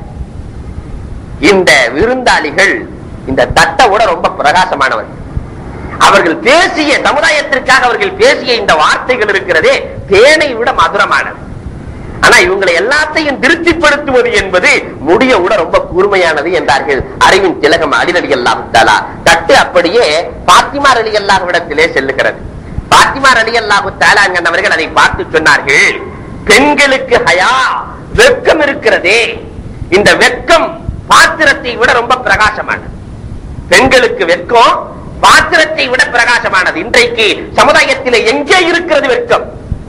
இந்த விருந்தாளிகள் இந்த தட்டோட ரொம்ப பிரகாசமானவர்கள் அவர்கள் பேசிய சமுதாயத்திற்காக அவர்கள் பேசிய இந்த வார்த்தைகள் இருக்கிறதே தேனை விட மதுரமானது ஆனா இவங்களை எல்லாத்தையும் திருப்திப்படுத்துவது என்பது முடிய விட ரொம்ப கூர்மையானது என்றார்கள் அறிவின் திலகம் அலிரலி அல்லாஹுத்தாலா தட்டு அப்படியே பாத்திமா அலி அல்லாஹ்விடத்திலே செல்லுகிறது பாத்திமா அலி அல்லாஹு தாலாங்கன்னவர்கள் அதை பார்த்து சொன்னார்கள் பெண்களுக்கு ஹயா வெட்கம் இருக்கிறதே இந்த வெட்கம் பாத்திரத்தை விட ரொம்ப பிரகாசமானது பெண்களுக்கு வெட்கம் பாத்திரத்தை விட பிரகாசமானது இன்றைக்கு சமுதாயத்தில் எங்கே இருக்கிறது வெட்கம்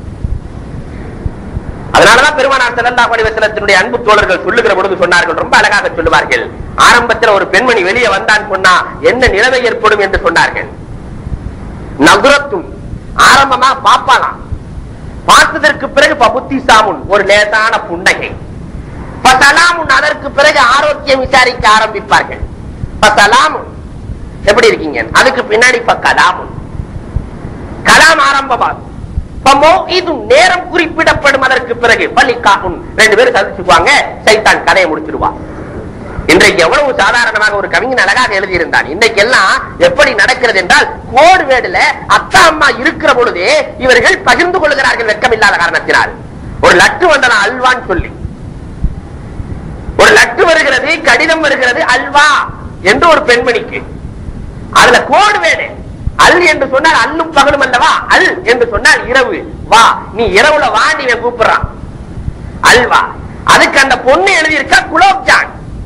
அதனாலதான் பெருமானார் ஸல்லல்லாஹு அலைஹி வஸல்லத்தினுடைய அன்பு தோழர்கள் சொல்லுகிற பொழுது சொன்னார்கள் ரொம்ப அழகாக சொல்லுவார்கள் ஆரம்பத்தில் ஒரு பெண்மணி வெளியே வந்தான் சொன்னா என்ன நிலைமை ஏற்படும் என்று சொன்னார்கள் நகுரத்தும் ஆரம்பமா பாப்பாலாம் பார்த்ததற்கு பிறகு பபுத்தி சாமுன் ஒரு லேசான புன்னகை பசலாமுன் அதற்கு பிறகு ஆரோக்கியம் விசாரிக்க ஆரம்பிப்பார்கள் பசலாமுன் எப்படி இருக்கீங்க அதுக்கு பின்னாடி இப்ப கலாமுன் கலாம் ஆரம்பமாகும் பமோ இது நேரம் குறிப்பிடப்படும் அதற்கு பிறகு பள்ளிக்காகும் ரெண்டு பேரும் சந்திச்சுக்குவாங்க சைத்தான் கதையை முடிச்சிடுவான் இன்றைக்கு எவ்வளவு சாதாரணமாக ஒரு கவிஞன் அழகாக எழுதியிருந்தான் இன்னைக்கு எல்லாம் எப்படி நடக்கிறது என்றால் கோடு வேடுல அத்தா அம்மா இருக்கிற பொழுதே இவர்கள் பகிர்ந்து கொள்கிறார்கள் வெட்கமில்லாத காரணத்தினால் ஒரு லட்டு வந்தனா அல்வான்னு சொல்லி ஒரு லட்டு வருகிறது கடிதம் வருகிறது அல்வா என்று ஒரு பெண்மணிக்கு அதுல கோடு வேடு அல் என்று சொன்னால் அல்லும் பகலும் அல்லவா அல் என்று சொன்னால் இரவு வா நீ இரவுல வா நீ இவன் கூப்பிடுறான் அல்வா அதுக்கு அந்த பொண்ணு எழுதியிருக்கா குலோப் ஜான்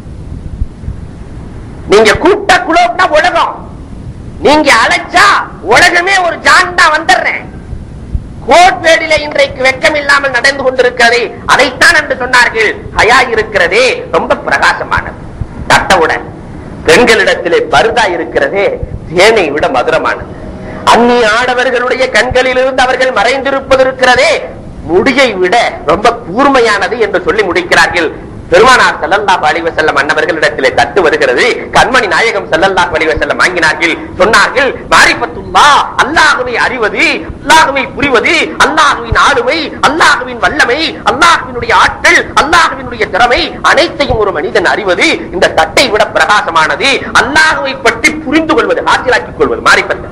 நீங்க கூப்பிட்ட குலோப்னா உலகம் நீங்க அழைச்சா உலகமே ஒரு ஜான் தான் வந்துடுறேன் கோட்வேடில இன்றைக்கு வெட்கம் இல்லாமல் நடந்து கொண்டிருக்கிறதே அதைத்தான் என்று சொன்னார்கள் ஹயா இருக்கிறதே ரொம்ப பிரகாசமானது தட்டவுடன் பெண்களிடத்திலே பருதா இருக்கிறதே தேனை விட மதுரமானது அந்நிய ஆடவர்களுடைய கண்களிலிருந்து அவர்கள் மறைந்திருப்பது இருக்கிறதே முடியை விட ரொம்ப கூர்மையானது என்று சொல்லி முடிக்கிறார்கள் பெருமானார் ஸல்லல்லாஹு அலைஹி வஸல்லம் அன்னவர்களிடத்திலே தட்டு வருகிறது கண்மணி நாயகம் ஸல்லல்லாஹு அலைஹி வஸல்லம் வாங்கினார்கள் சொன்னார்கள் மாரிஃபத்துல்லா அல்லாஹ்வை அறிவது அல்லாஹ்வை புரிவது அல்லாஹ்வின் ஆளுமை அல்லாஹ்வின் வல்லமை அல்லாஹ்வினுடைய ஆற்றல் அல்லாஹ்வினுடைய திறமை அனைத்தையும் ஒரு மனிதன் அறிவது இந்த தட்டை விட பிரகாசமானது அல்லாஹ்வை பற்றி புரிந்து கொள்வது ஆசிராக்கிக் கொள்வது மாரிஃபத்து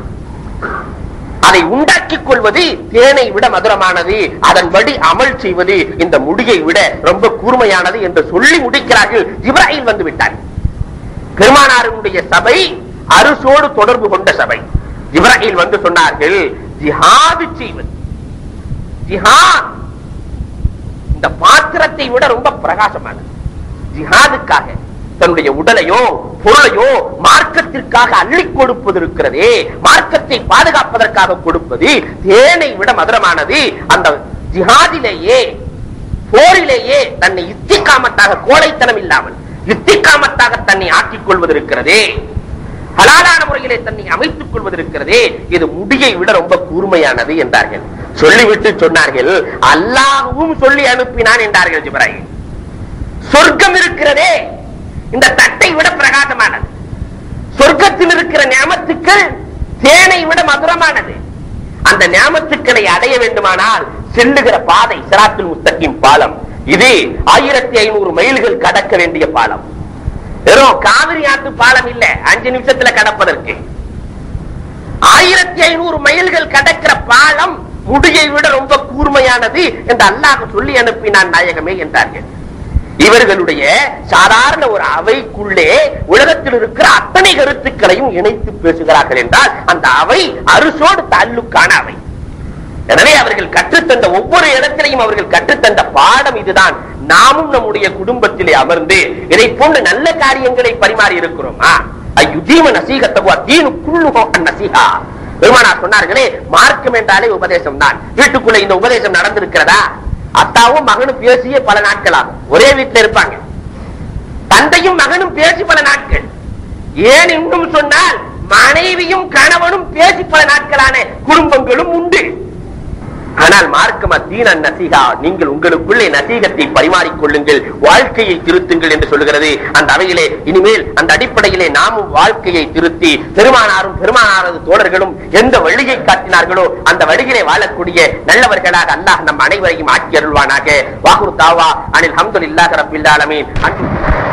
அதை உண்டாக்கிக் கொள்வது தேனை விட மதுரமானது அதன்படி அமல் செய்வது இந்த முடியை விட ரொம்ப கூர்மையானது என்று சொல்லி முடிக்கிறார்கள் இப்ராஹிம் வந்து விட்டார் பெருமானாருடைய சபை அரசோடு தொடர்பு கொண்ட சபை இப்ராஹிம் வந்து சொன்னார்கள் ஜிஹாது செய்வது ஜிஹாத் இந்த பாத்திரத்தை விட ரொம்ப பிரகாசமானது ஜிஹாதுக்காக தன்னுடைய உடலையோ பொருளையோ மார்க்கத்திற்காக அள்ளி கொடுப்பது இருக்கிறதே மார்க்கத்தை பாதுகாப்பதற்காக கொடுப்பது தேனை விட மதுரமானது அந்த ஜிஹாதிலேயே போரிலேயே தன்னை இத்திக்காமத்தாக கோழைத்தனம் இல்லாமல் இத்திக்காமத்தாக தன்னை ஆக்கிக் கொள்வது இருக்கிறதே ஹலாலான முறையிலே தன்னை அமைத்துக் கொள்வது இருக்கிறதே இது முடியை விட ரொம்ப கூர்மையானது என்றார்கள் சொல்லிவிட்டு சொன்னார்கள் அல்லாஹ்வும் சொல்லி அனுப்பினான் என்றார்கள் ஜிப்ராஹிம் சொர்க்கம் இருக்கிறதே இந்த தட்டை விட பிரகாசமானது சொர்க்கத்தில் இருக்கிற ஞாமத்துக்கள் தேனை விட மதுரமானது அந்த ஞாமத்துக்களை அடைய வேண்டுமானால் செல்லுகிற பாதை சிராத்துல் முஸ்தகிம் பாலம் இது ஆயிரத்தி ஐநூறு மைல்கள் கடக்க வேண்டிய பாலம் வெறும் காவிரி ஆத்து பாலம் இல்ல அஞ்சு நிமிஷத்துல கடப்பதற்கு ஆயிரத்தி ஐநூறு மைல்கள் கடக்கிற பாலம் முடியை விட ரொம்ப கூர்மையானது என்று அல்லாஹ் சொல்லி அனுப்பினான் நாயகமே என்றார்கள் இவர்களுடைய சாதாரண ஒரு அவைக்குள்ளே உலகத்தில் இருக்கிற அத்தனை கருத்துக்களையும் இணைத்து பேசுகிறார்கள் என்றால் அந்த அவை அரிசோடு தாலுக்கான அவை எனவே அவர்கள் கற்றுத்தந்த ஒவ்வொரு இடத்திலையும் அவர்கள் கற்றுத்தந்த பாடம் இதுதான் நாமும் நம்முடைய குடும்பத்திலே அமர்ந்து இதை போன்ற நல்ல காரியங்களை பரிமாறி இருக்கிறோமா ஐயுதீம நசீகத்தவா தீனு குள்ளுகோ நசீகா பெருமானார் சொன்னார்களே மார்க்கம் என்றாலே உபதேசம் தான் வீட்டுக்குள்ள இந்த உபதேசம் நடந்திருக்கிறதா அத்தாவும் மகனும் பேசிய பல நாட்கள் ஆகும் ஒரே வீட்டுல இருப்பாங்க தந்தையும் மகனும் பேசி பல நாட்கள் ஏன் இன்னும் சொன்னால் மனைவியும் கணவனும் பேசி பல நாட்களான குடும்பங்களும் உண்டு ஆனால் மார்க்கமா தீன நசீகா நீங்கள் உங்களுக்குள்ளே நசீகத்தை பரிமாறிக் கொள்ளுங்கள் வாழ்க்கையை திருத்துங்கள் என்று சொல்லுகிறது அந்த அவையிலே இனிமேல் அந்த அடிப்படையிலே நாமும் வாழ்க்கையை திருத்தி பெருமானாரும் பெருமானாரது தோழர்களும் எந்த வழியை காட்டினார்களோ அந்த வழியிலே வாழக்கூடிய நல்லவர்களாக அல்லாஹ் நம் அனைவரையும் ஆக்கி அருள்வானாக வாகுர் தாவா அனில் ஹம்துலில்லாஹ் ரப்பில் ஆலமீன் அன்பு